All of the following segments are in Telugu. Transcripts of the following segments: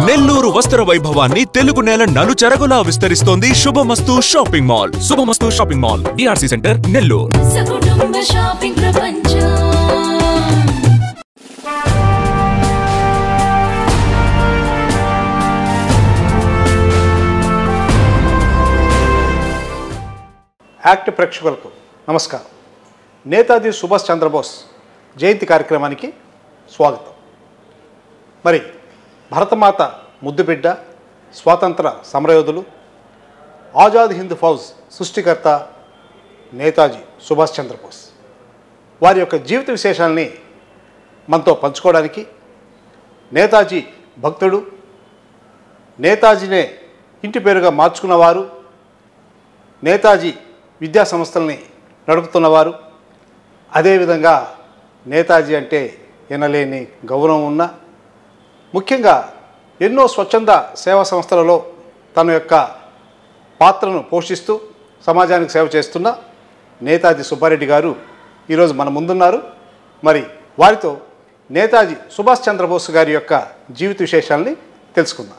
నెల్లూరు వస్త్ర వైభవాన్ని తెలుగు నేల నలుచెరగులా విస్తరిస్తోంది శుభమస్తు షాపింగ్ మాల్ శుభమస్తు shopping mall DRC centre Nellore సకుటుంబ షాపింగ్ ప్రపంచం యాక్ట్ ప్రేక్షకులకు నమస్కారం నేతాజీ సుభాష్ చంద్రబోస్ జయంతి కార్యక్రమానికి స్వాగతం మరి భరతమాత ముద్దుబిడ్డ స్వాతంత్ర సమరయోధులు ఆజాద్ హింద్ ఫౌజ్ సృష్టికర్త నేతాజీ సుభాష్ చంద్రబోస్ వారి యొక్క జీవిత విశేషాలని మనతో పంచుకోవడానికి నేతాజీ భక్తుడు నేతాజీనే ఇంటి పేరుగా మార్చుకున్నవారు నేతాజీ విద్యా సంస్థల్ని నడుపుతున్నవారు అదేవిధంగా నేతాజీ అంటే ఎనలేని గౌరవం ఉన్న ముఖ్యంగా ఎన్నో స్వచ్ఛంద సేవా సంస్థలలో తన యొక్క పాత్రను పోషిస్తూ సమాజానికి సేవ చేస్తున్న నేతాజీ సుబ్బారెడ్డి గారు ఈరోజు మన ముందున్నారు మరి వారితో నేతాజీ సుభాష్ చంద్రబోస్ గారి యొక్క జీవిత విశేషాలని తెలుసుకుందాం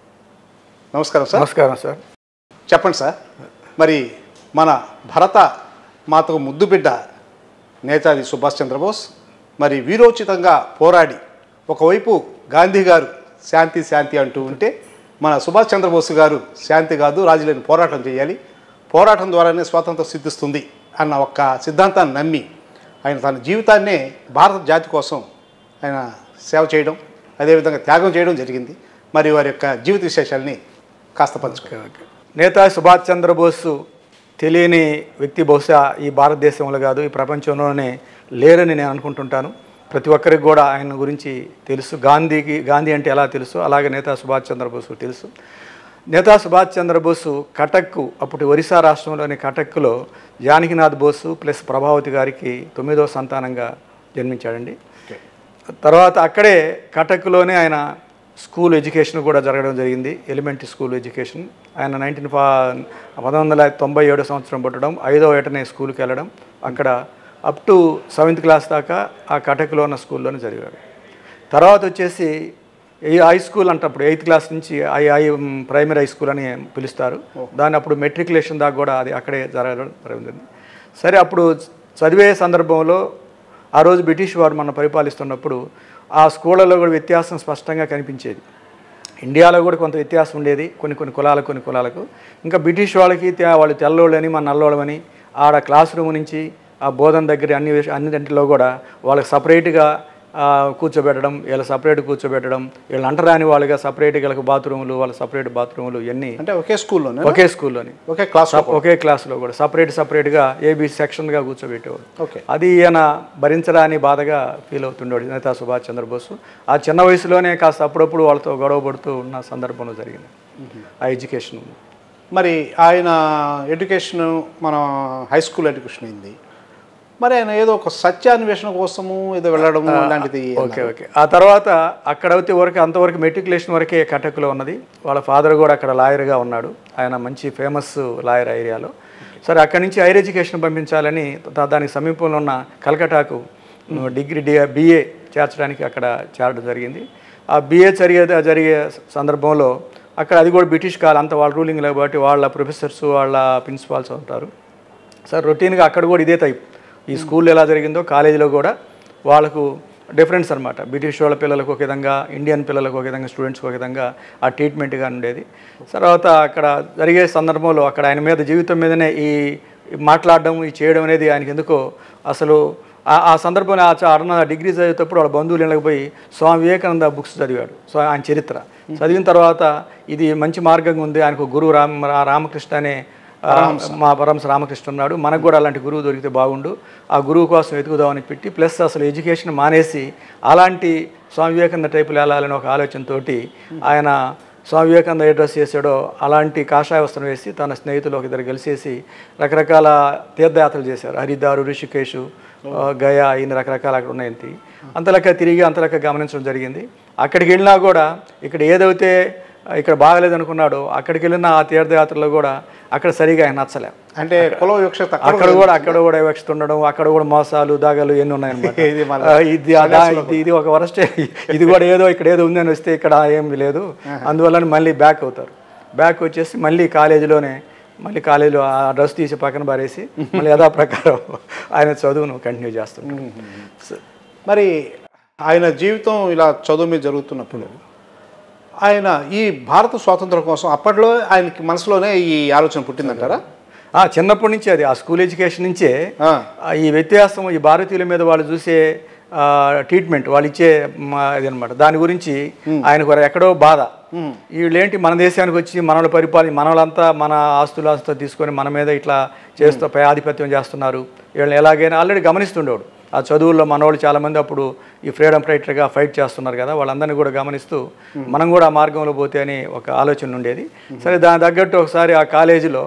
నమస్కారం సార్ నమస్కారం సార్ చెప్పండి సార్ మరి మన భరత మాతకు ముద్దు బిడ్డ నేతాజీ సుభాష్ చంద్రబోస్ మరి వీరోచితంగా పోరాడి ఒకవైపు గాంధీ గారు శాంతి శాంతి అంటూ ఉంటే మన సుభాష్ చంద్రబోస్ గారు శాంతి కాదు రాజులేని పోరాటం చేయాలి పోరాటం ద్వారానే స్వాతంత్రం సిద్ధిస్తుంది అన్న ఒక్క సిద్ధాంతాన్ని నమ్మి ఆయన తన జీవితాన్నే భారత జాతి కోసం ఆయన సేవ చేయడం అదేవిధంగా త్యాగం చేయడం జరిగింది మరి వారి యొక్క జీవిత విశేషాలని కాస్త పంచుకో నేతాజీ సుభాష్ చంద్రబోస్ తెలియని వ్యక్తి బహుశా ఈ భారతదేశంలో కాదు ఈ ప్రపంచంలోనే లేరని నేను అనుకుంటుంటాను ప్రతి ఒక్కరికి కూడా ఆయన గురించి తెలుసు గాంధీకి గాంధీ అంటే ఎలా తెలుసు అలాగే నేతా సుభాష్ చంద్రబోస్ తెలుసు నేతా సుభాష్ చంద్రబోసు కటక్ అప్పుడు ఒరిస్సా రాష్ట్రంలోని కటక్లో జానకినాథ్ బోసు ప్లస్ ప్రభావతి గారికి తొమ్మిదో సంతానంగా జన్మించాడండి తర్వాత అక్కడే కటక్లోనే ఆయన స్కూల్ ఎడ్యుకేషన్ కూడా జరగడం జరిగింది ఎలిమెంటరీ స్కూల్ ఎడ్యుకేషన్ ఆయన నైన్టీన్ ఫా పంతొమ్మిది వందల తొంభై ఏడు సంవత్సరం పుట్టడం ఐదో ఏటనే స్కూల్కి వెళ్ళడం అక్కడ అప్ టు సెవెంత్ క్లాస్ దాకా ఆ కటక్లో ఉన్న స్కూల్లోనే జరిగాడు తర్వాత వచ్చేసి ఈ హై స్కూల్ అంటప్పుడు ఎయిత్ క్లాస్ నుంచి ఐ ఐ ప్రైమరీ హై స్కూల్ అని పిలుస్తారు దాన్ని అప్పుడు మెట్రికులేషన్ దాకా కూడా అది అక్కడే జరగడం జరిగింది సరే అప్పుడు చదివే సందర్భంలో ఆ రోజు బ్రిటిష్ వారు మనం పరిపాలిస్తున్నప్పుడు ఆ స్కూళ్ళలో కూడా వ్యత్యాసం స్పష్టంగా కనిపించేది ఇండియాలో కూడా కొంత వ్యత్యాసం ఉండేది కొన్ని కొన్ని కులాలకు కొన్ని కులాలకు ఇంకా బ్రిటిష్ వాళ్ళకి తె- వాళ్ళు తెల్లోళ్ళని మన నల్లోళ్ళమని ఆడ క్లాస్ రూమ్ నుంచి ఆ బోధన దగ్గర అన్ని విష- అన్నింటిలో కూడా వాళ్ళకి సపరేట్గా ఆ, కూర్చోబెట్టడం వీళ్ళ సపరేట్ కూర్చోబెట్టడం వీళ్ళు అంటరాని వాళ్ళుగా సపరేట్గా వీళ్ళకి బాత్రూములు వాళ్ళ సపరేట్ బాత్రూములు ఇవన్నీ అంటే ఒకే స్కూల్లోనే ఒకే స్కూల్లోని ఒకే క్లాస్ సప్- ఒకే క్లాస్లో కూడా సపరేట్ సపరేట్గా ఏబీ సెక్షన్గా కూర్చోబెట్టేవాడు ఓకే అది ఈయన భరించడాని బాధగా ఫీల్ అవుతుండేవాడు నేతా సుభాష్ చంద్రబోస్ ఆ చిన్న వయసులోనే కాస్త అప్పుడప్పుడు వాళ్ళతో గొడవ పడుతూ ఉన్న సందర్భంలో జరిగింది ఆ ఎడ్యుకేషన్ మరి ఆయన ఎడ్యుకేషన్ మన హై స్కూల్ ఎడ్యుకేషన్ అయింది మరి ఆయన ఏదో ఒక సత్యాన్వేషణ కోసము ఏదో వెళ్ళడం లాంటిది ఓకే ఓకే ఆ తర్వాత అక్కడ అయితే వరకు అంతవరకు మెట్రికులేషన్ వరకే కటక్లో ఉన్నది వాళ్ళ ఫాదర్ కూడా అక్కడ లాయర్గా ఉన్నాడు ఆయన మంచి ఫేమస్ లాయర్ ఏరియాలో సరే అక్కడి నుంచి హైర్ ఎడ్యుకేషన్ పంపించాలని దా- దానికి సమీపంలో ఉన్న కలకటాకు డిగ్రీ డి బిఏ చేర్చడానికి అక్కడ చేరడం జరిగింది ఆ బిఏ జరిగే జరిగే సందర్భంలో అక్కడ అది కూడా బ్రిటిష్ కాలం అంత వాళ్ళ రూలింగ్ కాబట్టి వాళ్ళ ప్రొఫెసర్స్ వాళ్ళ ప్రిన్సిపాల్స్ ఉంటారు సార్ రొటీన్గా అక్కడ కూడా ఇదే టైప్ ఈ స్కూల్లో ఎలా జరిగిందో కాలేజీలో కూడా వాళ్ళకు డిఫరెన్స్ అనమాట బ్రిటిష్ వాళ్ళ పిల్లలకు ఒక విధంగా ఇండియన్ పిల్లలకు ఒక విధంగా స్టూడెంట్స్కి ఒక విధంగా ఆ ట్రీట్మెంట్గా ఉండేది తర్వాత అక్కడ జరిగే సందర్భంలో అక్కడ ఆయన మీద జీవితం మీదనే ఈ ఈ మాట్లాడడం ఈ చేయడం అనేది ఆయనకి ఎందుకో అసలు ఆ- ఆ సందర్భంలో ఆ చ- అరుణ డిగ్రీ చదివేటప్పుడు వాళ్ళ బంధువులు ఇళ్ళకి పోయి స్వామి వివేకానంద బుక్స్ చదివాడు సో ఆయన చరిత్ర చదివిన తర్వాత ఇది మంచి మార్గంగా ఉంది ఆయనకు గురువు రామ రా- రామకృష్ణ అనే ఆ, మా పరమశ రామకృష్ణ ఉన్నాడు మనకు కూడా అలాంటి గురువు దొరికితే బాగుండు ఆ గురువు కోసం వెతుకుదామని పెట్టి ప్లస్ అసలు ఎడ్యుకేషన్ మానేసి అలాంటి స్వామి వివేకానంద టైపులు వెళ్ళాలని ఒక ఆలోచనతోటి ఆయన స్వామి వివేకానంద ఏ డ్రెస్ చేశాడో అలాంటి కాషాయ వస్త్రం వేసి తన స్నేహితులు ఒక ఇద్దరు కలిసేసి రకరకాల తీర్థయాత్రలు చేశారు హరిద్వారు ఋషికేశు ఆ, గయా ఇన్ని రకరకాల అక్కడ ఉన్నాయంతి అంతలక్క తిరిగి అంతలక్క గమనించడం జరిగింది అక్కడికి వెళ్ళినా కూడా ఇక్కడ ఏదైతే ఇక్కడ బాగలేదు అనుకున్నాడు అక్కడికి వెళ్ళిన ఆ తీర్థయాత్రలో కూడా అక్కడ సరిగా ఆయన నచ్చలే అంటే కుల వివక్షత అక్కడ కూడా అక్కడ కూడా వివక్షత ఉండడం అక్కడ కూడా మోసాలు దాగాలు ఎన్ని ఉన్నాయన్నమాట ఇది మళ్ళా ఆ, ఇది అదా- ఇది ఇది ఒక వరస్ట్ ఇది కూడా ఏదో ఇక్కడ ఏదో ఉందని వస్తే ఇక్కడ ఏం లేదు అందువల్ల మళ్ళీ బ్యాక్ అవుతారు బ్యాక్ వచ్చేసి మళ్ళీ కాలేజీలోనే మళ్ళీ కాలేజీలో ఆ డ్రెస్ తీసి పక్కన పారేసి మళ్ళీ యథా ప్రకారం ఆయన చదువును కంటిన్యూ చేస్తుంటారు సో, మరి ఆయన జీవితం ఇలా చదువు మీద జరుగుతున్నప్పుడు ఆయన ఈ భారత స్వాతంత్రం కోసం అప్పట్లో ఆయనకి మనసులోనే ఈ ఆలోచన పుట్టిందంటారా ఆ, చిన్నప్పటి నుంచి అది ఆ స్కూల్ ఎడ్యుకేషన్ నుంచే ఆ. ఆ, ఈ వ్యత్యాసం ఈ భారతీయుల మీద వాళ్ళు చూసే ఆ, ట్రీట్మెంట్ వాళ్ళు ఇచ్చే అది అనమాట దాని గురించి ఆయనకు ఒక ఎక్కడో బాధ వీళ్ళేంటి మన దేశానికి వచ్చి మనల్ని పరిపాలన మనలంతా మన ఆస్తులు ఆస్తులు తీసుకొని మన మీద ఇట్లా చేస్తూ పై ఆధిపత్యం చేస్తున్నారు వీళ్ళని ఎలాగైనా ఆల్రెడీ గమనిస్తుండేవాడు ఆ చదువుల్లో మనవాళ్ళు చాలామంది అప్పుడు ఈ ఫ్రీడమ్ ఫైటర్గా ఫైట్ చేస్తున్నారు కదా వాళ్ళందరినీ కూడా గమనిస్తూ మనం కూడా ఆ మార్గంలో పోతే అని ఒక ఆలోచన ఉండేది సరే దాని తగ్గట్టు ఒకసారి ఆ కాలేజీలో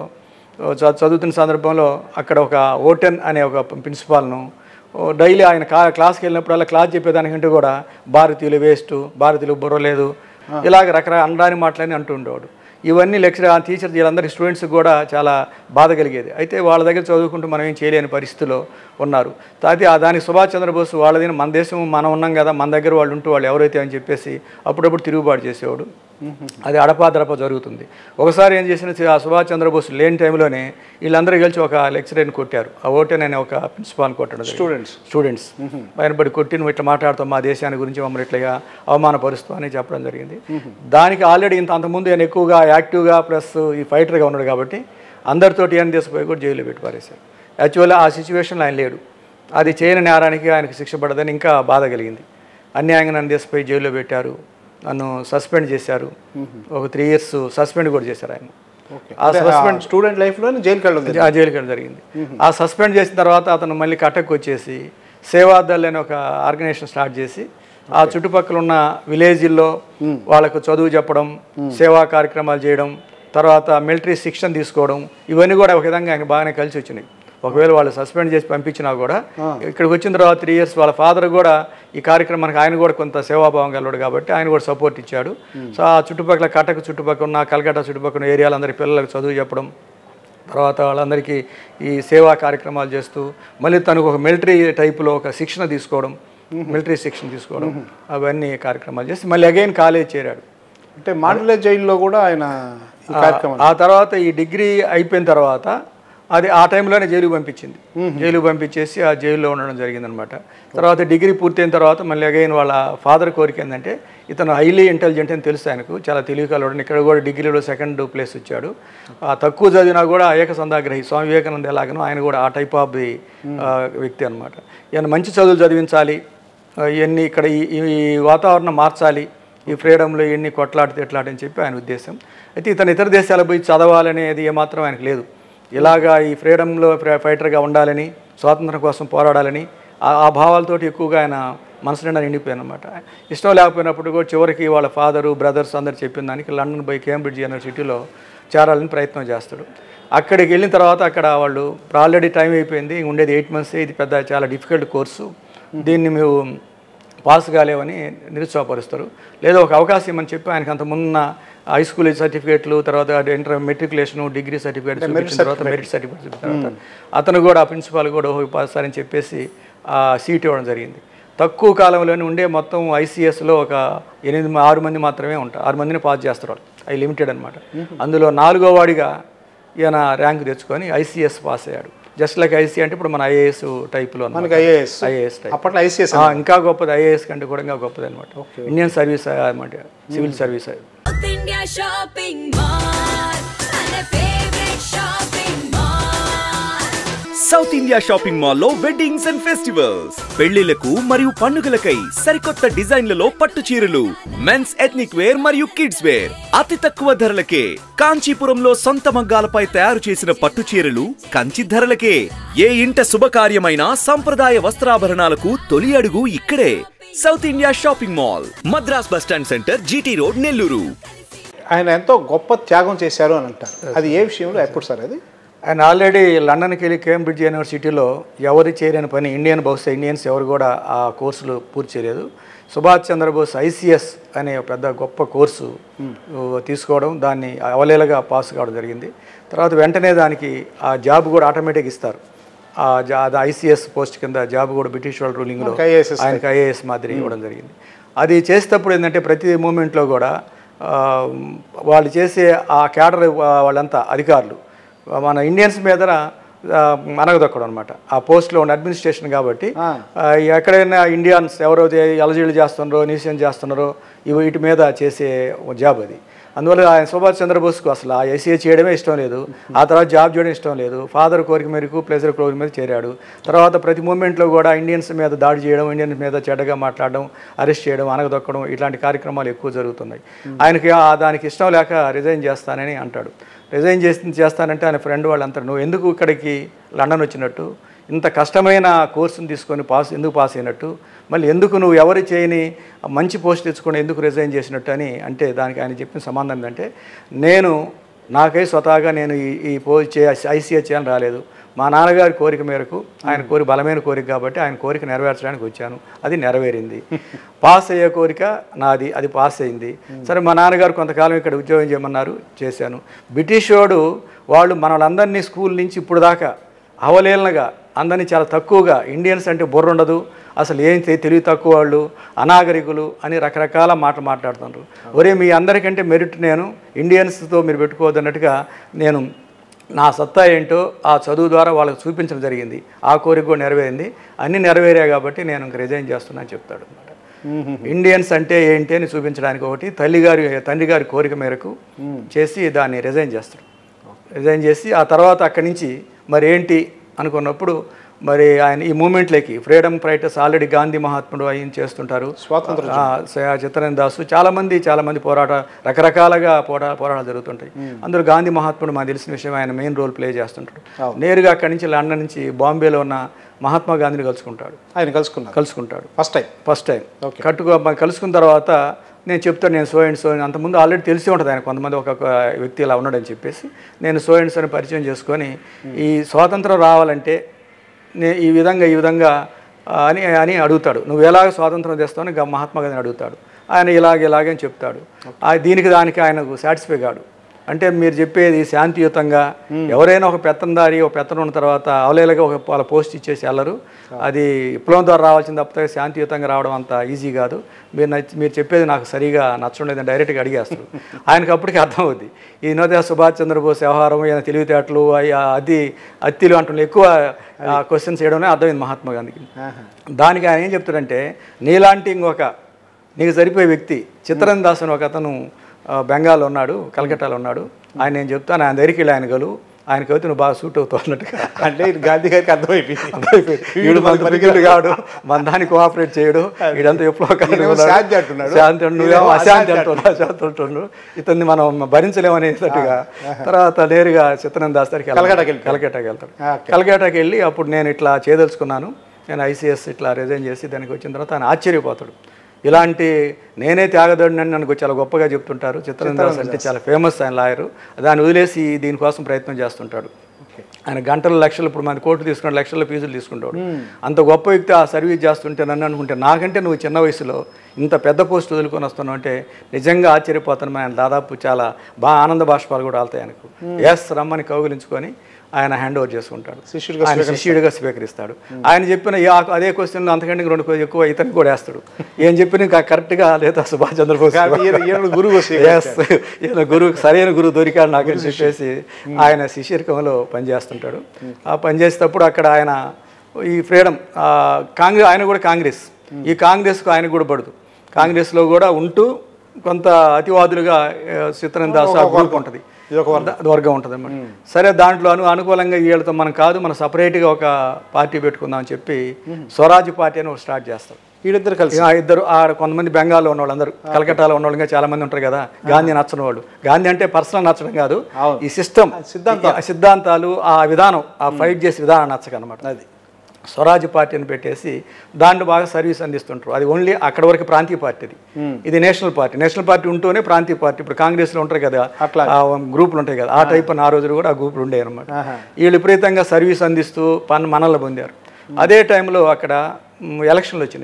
చ- చదువుతున్న సందర్భంలో అక్కడ ఒక ఓటెన్ అనే ఒక ప్రిన్సిపాల్ను ఓ డైలీ ఆయన కా క్లాస్కి వెళ్ళినప్పుడల్లా క్లాస్ చెప్పేదానికంటే కూడా భారతీయులు వేస్ట్ భారతీయులు బుర్ర లేదు ఇలాగ రకరకాల అనరాని మాటలని అంటూ ఉండేవాడు ఇవన్నీ లెక్చర్ ఆ టీచర్ వీళ్ళందరి స్టూడెంట్స్ కూడా చాలా బాధ కలిగేది అయితే వాళ్ళ దగ్గర చదువుకుంటూ మనం ఏం చేయలేని పరిస్థితిలో ఉన్నారు అయితే ఆ దానికి సుభాష్ చంద్రబోస్ వాళ్ళది మన దేశం మనం ఉన్నాం కదా మన దగ్గర వాళ్ళు ఉంటూ వాళ్ళు ఎవరైతే అని చెప్పేసి అప్పుడప్పుడు తిరుగుబాటు చేసేవాడు అది అడపాదడప జరుగుతుంది ఒకసారి ఏం చేసిన ఆ సుభాష్ చంద్రబోస్ లేని టైంలోనే వీళ్ళందరూ కలిసి ఒక లెక్చరర్ని కొట్టారు ఆ ఓటెన్ అనే ఒక ప్రిన్సిపాల్ని కొట్టడం జరిగింది. స్టూడెంట్స్ స్టూడెంట్స్ ఆయన బట్టి కొట్టి నువ్వు ఇట్లా మాట్లాడుతావు మా దేశాన్ని గురించి మమ్మల్ని ఇట్లా అవమానపరుస్తూ అని చెప్పడం జరిగింది దానికి ఆల్రెడీ ఇంత అంతకుముందు ఆయన ఎక్కువగా యాక్టివ్గా ప్లస్ ఈ ఫైటర్గా ఉన్నాడు కాబట్టి అందరితోటి ఆయన తీసుకుపోయి కూడా జైల్లో పెట్టి పారేశారు యాక్చువల్గా ఆ సిచ్యువేషన్లో ఆయన లేడు అది చేయని నేరానికి ఆయనకు శిక్ష పడదని ఇంకా బాధ కలిగింది అన్యాయంగా నన్ను తీసుకుపోయి జైల్లో పెట్టారు నన్ను సస్పెండ్ చేశారు ఒక త్రీ ఇయర్స్ సస్పెండ్ కూడా చేశారు ఆయన ఆ సస్పెండ్ స్టూడెంట్ లైఫ్లోనే జైలుకి వెళ్ళడం ఆ జైలుకి వెళ్ళడం జరిగింది ఆ సస్పెండ్ చేసిన తర్వాత అతను మళ్ళీ కటక్ వచ్చేసి సేవాదల్ అనే ఒక ఆర్గనైజేషన్ స్టార్ట్ చేసి ఆ చుట్టుపక్కల ఉన్న విలేజ్ల్లో వాళ్ళకు చదువు చెప్పడం సేవా కార్యక్రమాలు చేయడం తర్వాత మిలిటరీ శిక్షణ తీసుకోవడం ఇవన్నీ కూడా ఒక విధంగా ఆయన బాగానే కలిసి వచ్చినాయి ఒకవేళ వాళ్ళు సస్పెండ్ చేసి పంపించినా కూడా ఇక్కడికి వచ్చిన తర్వాత త్రీ ఇయర్స్ వాళ్ళ ఫాదర్ కూడా ఈ కార్యక్రమానికి ఆయన కూడా కొంత సేవాభావం గలవాడు కాబట్టి ఆయన కూడా సపోర్ట్ ఇచ్చాడు సో ఆ చుట్టుపక్కల కటక్ చుట్టుపక్కల ఉన్న కలకట్ట చుట్టుపక్కల ఏరియాలందరి పిల్లలకు చదువు చెప్పడం తర్వాత వాళ్ళందరికీ ఈ సేవా కార్యక్రమాలు చేస్తూ మళ్ళీ తనకు ఒక మిలిటరీ టైపులో ఒక శిక్షణ తీసుకోవడం మిలిటరీ శిక్షణ తీసుకోవడం అవన్నీ కార్యక్రమాలు చేసి మళ్ళీ అగైన్ కాలేజ్ చేరాడు అంటే మాండలే జైల్లో కూడా ఆయన ఈ కార్యక్రమం ఆ తర్వాత ఈ డిగ్రీ అయిపోయిన తర్వాత అది ఆ టైంలోనే జైలుకి పంపించింది జైలుకి పంపించేసి ఆ జైల్లో ఉండడం జరిగిందనమాట తర్వాత డిగ్రీ పూర్తయిన తర్వాత మళ్ళీ అగైన్ వాళ్ళ ఫాదర్ కోరిక ఏంటంటే ఇతను హైలీ ఇంటెలిజెంట్ అని తెలుసు ఆయనకు చాలా తెలివికలవాడు ఇక్కడ కూడా డిగ్రీలో సెకండ్ ప్లేస్ వచ్చాడు ఆ తక్కువ చదివినా కూడా ఏకసంధాగ్రహి స్వామి వివేకానంద ఎలాగనో ఆయన కూడా ఆ టైప్ ఆఫ్ ది వ్యక్తి అనమాట ఈయన మంచి చదువులు చదివించాలి ఆ, ఇవన్నీ ఇక్కడ ఈ ఈ వాతావరణం మార్చాలి ఈ ఫ్రీడంలో ఎన్ని కొట్లాడి తిట్లాడని చెప్పి ఆయన ఉద్దేశం అయితే ఇతను ఇతర దేశాలకు పోయి చదవాలనేది ఏమాత్రం ఆయనకు లేదు ఇలాగా ఈ ఫ్రీడంలో ఫైటర్గా ఉండాలని స్వాతంత్రం కోసం పోరాడాలని ఆ ఆ భావాలతోటి ఎక్కువగా ఆయన మనసు నిండా నిండిపోయాను అనమాట ఇష్టం లేకపోయినప్పుడు కూడా చివరికి వాళ్ళ ఫాదరు బ్రదర్స్ అందరు చెప్పిన దానికి లండన్ బై కేంబ్రిడ్జ్ యూనివర్సిటీలో చేరాలని ప్రయత్నం చేస్తాడు అక్కడికి వెళ్ళిన తర్వాత అక్కడ వాళ్ళు ఆల్రెడీ టైం అయిపోయింది ఇంక ఉండేది ఎయిట్ మంత్స్ ఇది పెద్ద చాలా డిఫికల్ట్ కోర్సు దీన్ని మేము పాస్ కాలేవని నిరుత్సాహపరుస్తారు లేదా ఒక అవకాశం ఇమ్మని చెప్పి ఆయనకు అంత ముందున్న హై స్కూల్ సర్టిఫికేట్లు తర్వాత ఇంటర్ మెట్రికులేషన్ డిగ్రీ సర్టిఫికేట్ చూపించిన తర్వాత మెరిట్ సర్టిఫికేట్ చూపించిన తర్వాత అతను కూడా ప్రిన్సిపాల్ కూడా ఓహో పాస్ అని చెప్పేసి ఆ సీట్ ఇవ్వడం జరిగింది తక్కువ కాలంలోనే ఉండే మొత్తం ఐసీఎస్లో ఒక ఎనిమిది మ- ఆరు మంది మాత్రమే ఉంటారు ఆరు మందిని పాస్ చేస్తారు వాళ్ళు అవి లిమిటెడ్ అనమాట అందులో నాలుగో వాడిగా ఈయన ర్యాంక్ తెచ్చుకొని ఐసీఎస్ పాస్ అయ్యాడు జస్ట్ లైక్ ఐసీ అంటే ఇప్పుడు మన ఐఏఎస్ టైప్లో మనకి ఐఏఎస్ ఐఏఎస్ టైప్ అప్పట్లో ఐసీఎస్ ఆ, ఇంకా గొప్పది ఐఏఎస్ కంటే కూడా ఇంకా గొప్పది అనమాట ఇండియన్ సర్వీస్ అనమాట civil service South India Shopping Mall. And a favorite shopping mall. South India shopping మాల్లో వెడ్డింగ్స్ అండ్ ఫెస్టివల్స్ పెళ్లిలకు మరియు పండుగలకై సరికొత్త డిజైన్లలో పట్టు చీరలు మెన్స్ ఎథ్నిక్ వేర్ మరియు కిడ్స్ వేర్ అతి తక్కువ ధరలకే కాంచీపురంలో సొంత మగ్గాలపై తయారు చేసిన పట్టు చీరలు కంచి ధరలకే ఏ ఇంట శుభకార్యమైన సంప్రదాయ వస్త్రాభరణాలకు తొలి అడుగు ఇక్కడే south India shopping mall Madras bus stand centre GT road Nellore ఆయన ఎంతో గొప్ప త్యాగం చేశారు అని అంటారు అది ఏ విషయంలో ఎప్పుడు సార్ అది ఆయన ఆల్రెడీ లండన్కి వెళ్ళి కేంబ్రిడ్జ్ యూనివర్సిటీలో ఎవరు చేయలేని పని ఇండియన్ బహుశా ఇండియన్స్ ఎవరు కూడా ఆ కోర్సులు పూర్తి చేయలేదు సుభాష్ చంద్రబోస్ ఐసిఎస్ అనే ఒక పెద్ద గొప్ప కోర్సు ఊ, తీసుకోవడం దాన్ని అవలేలగా పాస్ కావడం జరిగింది తర్వాత వెంటనే దానికి ఆ జాబ్ కూడా ఆటోమేటిక్ ఇస్తారు ఆ జా అది ఐసిఎస్ పోస్ట్ కింద జాబ్ కూడా బ్రిటిష్ వాళ్ళ రూలింగ్లో మనకి IAS ఆయనకి ఐఏఎస్ మాదిరి ఇవ్వడం జరిగింది అది చేసేటప్పుడు ఏంటంటే ప్రతి మూమెంట్లో కూడా ఆ, వాళ్ళు చేసే ఆ క్యాడర్ వాళ్ళంతా అధికారులు మన ఇండియన్స్ మీద మనగదొక్కడం అనమాట ఆ పోస్ట్లో ఉన్న అడ్మినిస్ట్రేషన్ కాబట్టి ఆ. ఆ, ఎక్కడైనా ఇండియన్స్ ఎవరైతే ఎలజీలు చేస్తున్నారో నిశ్చయం చేస్తున్నారో ఇవి వీటి మీద చేసే జాబ్ అది అందువల్ల ఆయన సుభాష్ చంద్రబోస్కు అసలు ఆ ఎస్ఏ చేయడమే ఇష్టం లేదు ఆ తర్వాత జాబ్ చేయడం ఇష్టం లేదు ఫాదర్ కోరిక మేరకు ప్లెజర్ కోరిక మీద చేరాడు తర్వాత ప్రతి మూమెంట్లో కూడా ఇండియన్స్ మీద దాడి చేయడం ఇండియన్స్ మీద చెడ్డగా మాట్లాడడం అరెస్ట్ చేయడం అనగదొక్కడం ఇట్లాంటి కార్యక్రమాలు ఎక్కువ జరుగుతున్నాయి ఆయనకి ఆ దానికి ఇష్టం లేక రిజైన్ చేస్తానని అంటాడు రిజైన్ చేసి చేస్తానంటే ఆయన ఫ్రెండ్ వాళ్ళు అంటారు నువ్వు ఎందుకు ఇక్కడికి లండన్ వచ్చినట్టు ఇంత కష్టమైన కోర్సును తీసుకొని పాస్ ఎందుకు పాస్ అయినట్టు మళ్ళీ ఎందుకు నువ్వు ఎవరు చేయని మంచి పోస్ట్ తెచ్చుకొని ఎందుకు రిజైన్ చేసినట్టు అని అంటే దానికి ఆయన చెప్పిన సమాధానం ఏంటంటే నేను నాకై స్వతహాగా నేను ఈ ఈ పోస్ట్ చే ఐసీఏ చేయాలని రాలేదు మా నాన్నగారి కోరిక మేరకు ఆయన కోరిక బలమైన కోరిక కాబట్టి ఆయన కోరిక నెరవేర్చడానికి వచ్చాను అది నెరవేరింది పాస్ అయ్యే కోరిక నాది అది పాస్ అయింది సరే మా నాన్నగారు కొంతకాలం ఇక్కడ ఉద్యోగం చేయమన్నారు చేశాను బ్రిటిష్ వాడు వాళ్ళు మనలందరినీ స్కూల్ నుంచి ఇప్పుడు దాకా అవలేలనగా అందరినీ చాలా తక్కువగా ఇండియన్స్ అంటే బుర్ర ఉండదు అసలు ఏం తె- తెలివి తక్కువ వాళ్ళు అనాగరికులు అని రకరకాల మాటలు మాట్లాడుతున్నారు ఒరే మీ అందరికంటే మెరిట్ నేను ఇండియన్స్తో మీరు పెట్టుకోవద్దు అన్నట్టుగా నేను నా సత్తా ఏంటో ఆ చదువు ద్వారా వాళ్ళకి చూపించడం జరిగింది ఆ కోరిక కూడా నెరవేరింది అన్నీ నెరవేరాయి కాబట్టి నేను ఇంక రిజైన్ చేస్తున్నా అని చెప్తాడు అనమాట ఇండియన్స్ అంటే ఏంటి అని చూపించడానికి ఒకటి తల్లి గారి తండ్రి గారి కోరిక మేరకు చేసి దాన్ని రిజైన్ చేస్తాడు రిజైన్ చేసి ఆ తర్వాత అక్కడి నుంచి మరి ఏంటి అనుకున్నప్పుడు మరి ఆయన ఈ మూమెంట్లోకి ఫ్రీడమ్ ఫైటర్స్ ఆల్రెడీ గాంధీ మహాత్ముడు ఆయన చేస్తుంటారు స్వాతంత్ర ఆ, స- చిత్తరంజన్ దాసు చాలా మంది చాలా మంది పోరాట రకరకాలుగా పోరా పోరాటాలు జరుగుతుంటాయి అందులో గాంధీ మహాత్ముడు మాకు తెలిసిన విషయం ఆయన మెయిన్ రోల్ ప్లే చేస్తుంటాడు నేరుగా అక్కడి నుంచి లండన్ నుంచి బాంబేలో ఉన్న మహాత్మా గాంధీని కలుసుకుంటాడు ఆయన కలుసుకున్నారు కలుసుకుంటాడు ఫస్ట్ టైం ఫస్ట్ టైం కట్టుకో మ- కలుసుకున్న తర్వాత నేను చెప్తాను నేను సో అండ్ సో అని అంతకుముందు ఆల్రెడీ తెలిసి ఉంటుంది ఆయన కొంతమంది ఒక ఒక వ్యక్తి ఇలా ఉన్నాడని చెప్పేసి నేను సో అండ్ సో అని పరిచయం చేసుకొని ఈ స్వాతంత్రం రావాలంటే నే ఈ విధంగా ఈ విధంగా ఆ, అని అని అడుగుతాడు నువ్వు ఎలాగ స్వాతంత్రం తెస్తావు అని గా- మహాత్మా గాంధీని అడుగుతాడు ఆయన ఇలాగ ఇలాగని చెప్తాడు ఆ దీనికి దానికి ఆయనకు సాటిస్ఫై కాడు అంటే మీరు చెప్పేది శాంతియుతంగా ఎవరైనా ఒక పెత్తందారి ఒక పెత్తనం ఉన్న తర్వాత అవలేలుగా ఒక వాళ్ళ పోస్ట్ ఇచ్చేసి వెళ్ళరు అది విప్లవం ద్వారా రావాల్సింది తప్పితే శాంతియుతంగా రావడం అంత ఈజీ కాదు మీరు నచ్చి మీరు చెప్పేది నాకు సరిగా నచ్చడం లేదని డైరెక్ట్గా అడిగేస్తారు ఆయనకు అప్పటికి అర్థం అవుద్ది ఈ నోదే సుభాష్ చంద్రబోస్ వ్యవహారం ఈయన తెలివితేటలు అయ్యి ఆ అది అత్తిలు అంటున్న ఎక్కువ క్వశ్చన్స్ చేయడమే అర్థమైంది మహాత్మా గాంధీకి దానికి ఆయన ఏం చెప్తాడంటే నీలాంటి ఇంకొక నీకు సరిపోయే వ్యక్తి చిత్తరంజన్ దాస్ అని ఒక అతను ఆ, బెంగాల్లో ఉన్నాడు కలకట్టాలో ఉన్నాడు ఆయన నేను చెప్తాను ఆయన దగ్గరికి వెళ్ళి ఆయన గలు ఆయన కవిత నువ్వు బాగా సూట్ అవుతావు అన్నట్టుగా అంటే ఇది గాంధీ గారికి అర్థమైపోయింది వీడు మన పరిగెడు కాడు మన దానికి కోఆపరేట్ చేయడు వీడంతా ఎప్పుడో ఈయనేమో శాంతి అంటున్నాడు. శాంతి అంటు- నువ్వేమో ఈయనేమో అశాంతి అశాంతి అంటున్నావు అశాంతి అంటున్నాడు ఇతన్ని మనం భరించలేమనేటట్టుగా తర్వాత నేరుగా చిత్తనంద దాస్ దగ్గరికి కలకట్టాకి వెళ్తాడు. కలకట్టాకి వెళ్తాడు ఓకే. కలకట్టాకి వెళ్ళి అప్పుడు నేను ఇట్లా చేయదలుచుకున్నాను నేను ఐసీఎస్ ఇట్లా రిజైన్ చేసి దానికి వచ్చిన తర్వాత ఆయన ఆశ్చర్యపోతాడు ఇలాంటి నేనే త్యాగదడిని అని నన్ను చాలా గొప్పగా చెప్తుంటారు చిత్తరంజన్ దాస్ అంటే చాలా ఫేమస్ ఆయన లాయరు దాన్ని వదిలేసి దీనికోసం ప్రయత్నం చేస్తుంటాడు ఆయన గంటల లక్షలు ఇప్పుడు మన కోర్టు తీసుకున్న లక్షల ఫీజులు తీసుకుంటాడు అంత గొప్ప వ్యక్తి ఆ సర్వీస్ చేస్తుంటే నన్ను అనుకుంటే నాకంటే నువ్వు చిన్న వయసులో ఇంత పెద్ద పోస్ట్ వదులుకొని వస్తున్నావు అంటే నిజంగా ఆశ్చర్యపోతాను ఆయన దాదాపు చాలా బాగా ఆనంద బాష్పాలు కూడా వెళ్తాయి ఆయనకు ఎస్ రమ్మని కౌగిలించుకొని ఆయన హ్యాండ్ ఓవర్ చేసుకుంటాడు శిష్యుడిగా ఆయన శిష్యుడిగా స్వీకరిస్తాడు ఆయన చెప్పిన ఈ ఆ- అదే క్వశ్చన్లో అంతకంటే రెండు కొద్ది ఎక్కువ ఇతనికి కూడా వేస్తాడు ఏం చెప్పిన ఇంకా కరెక్ట్గా లేదా సుభాష్ చంద్రబోస్ ఈయన- ఈయన గురువు Yes. ఈయన గురువు సరైన గురువు దొరికాడు నాకు అని చెప్పేసి ఆయన శిష్యరికంలో పనిచేస్తుంటాడు ఆ పనిచేసేటప్పుడు అక్కడ ఆయన ఈ ఫ్రీడమ్ కాంగ్రెస్ ఆయన కూడా కాంగ్రెస్ ఈ కాంగ్రెస్కు ఆయన కూడా పడదు కాంగ్రెస్లో కూడా ఉంటూ కొంత అతివాదులుగా చిత్రం దాస్ ఆ గ్రూప్ ఉంటుంది ఇది ఒక వర్గం. అది వర్గం ఉంటుంది అన్నమాట సరే దాంట్లో అను అనుకూలంగా వీళ్ళతో మనం కాదు మనం సపరేట్గా ఒక పార్టీ పెట్టుకుందాం అని చెప్పి స్వరాజ్ పార్టీ అని ఒకటి స్టార్ట్ చేస్తారు వీళ్ళిద్దరు కలిసి ఇక ఇద్దరు ఆ కొంతమంది బెంగాల్లో ఉన్న వాళ్ళందరూ కలకట్టాలో ఉన్న వాళ్ళు ఇంకా చాలా మంది ఉంటారు కదా గాంధీ నచ్చని వాళ్ళు గాంధీ అంటే పర్సనల్ నచ్చడం కాదు అవును. ఈ సిస్టమ్ సిద్ధాంతాలు. సిద్ధాంతాలు ఆ విధానం ఆ ఫైట్ చేసే విధానం నచ్చక అనమాట అది స్వరాజ్ పార్టీని పెట్టేసి దాంట్లో బాగా సర్వీస్ అందిస్తుంటారు అది ఓన్లీ అక్కడ వరకు ప్రాంతీయ పార్టీ ఇది ఇది నేషనల్ పార్టీ నేషనల్ పార్టీ ఉంటూనే ప్రాంతీయ పార్టీ ఇప్పుడు కాంగ్రెస్లో ఉంటారు కదా అట్లా. ఆ గ్రూపులు ఉంటాయి కదా ఆ టైప్ ఆ రోజులు కూడా ఆ గ్రూపులు ఉండేవి అనమాట వీళ్ళు విపరీతంగా సర్వీస్ అందిస్తూ పన్ను మనల్ని పొందారు అదే టైంలో అక్కడ మ్, ఎలక్షన్లు వచ్చినాయి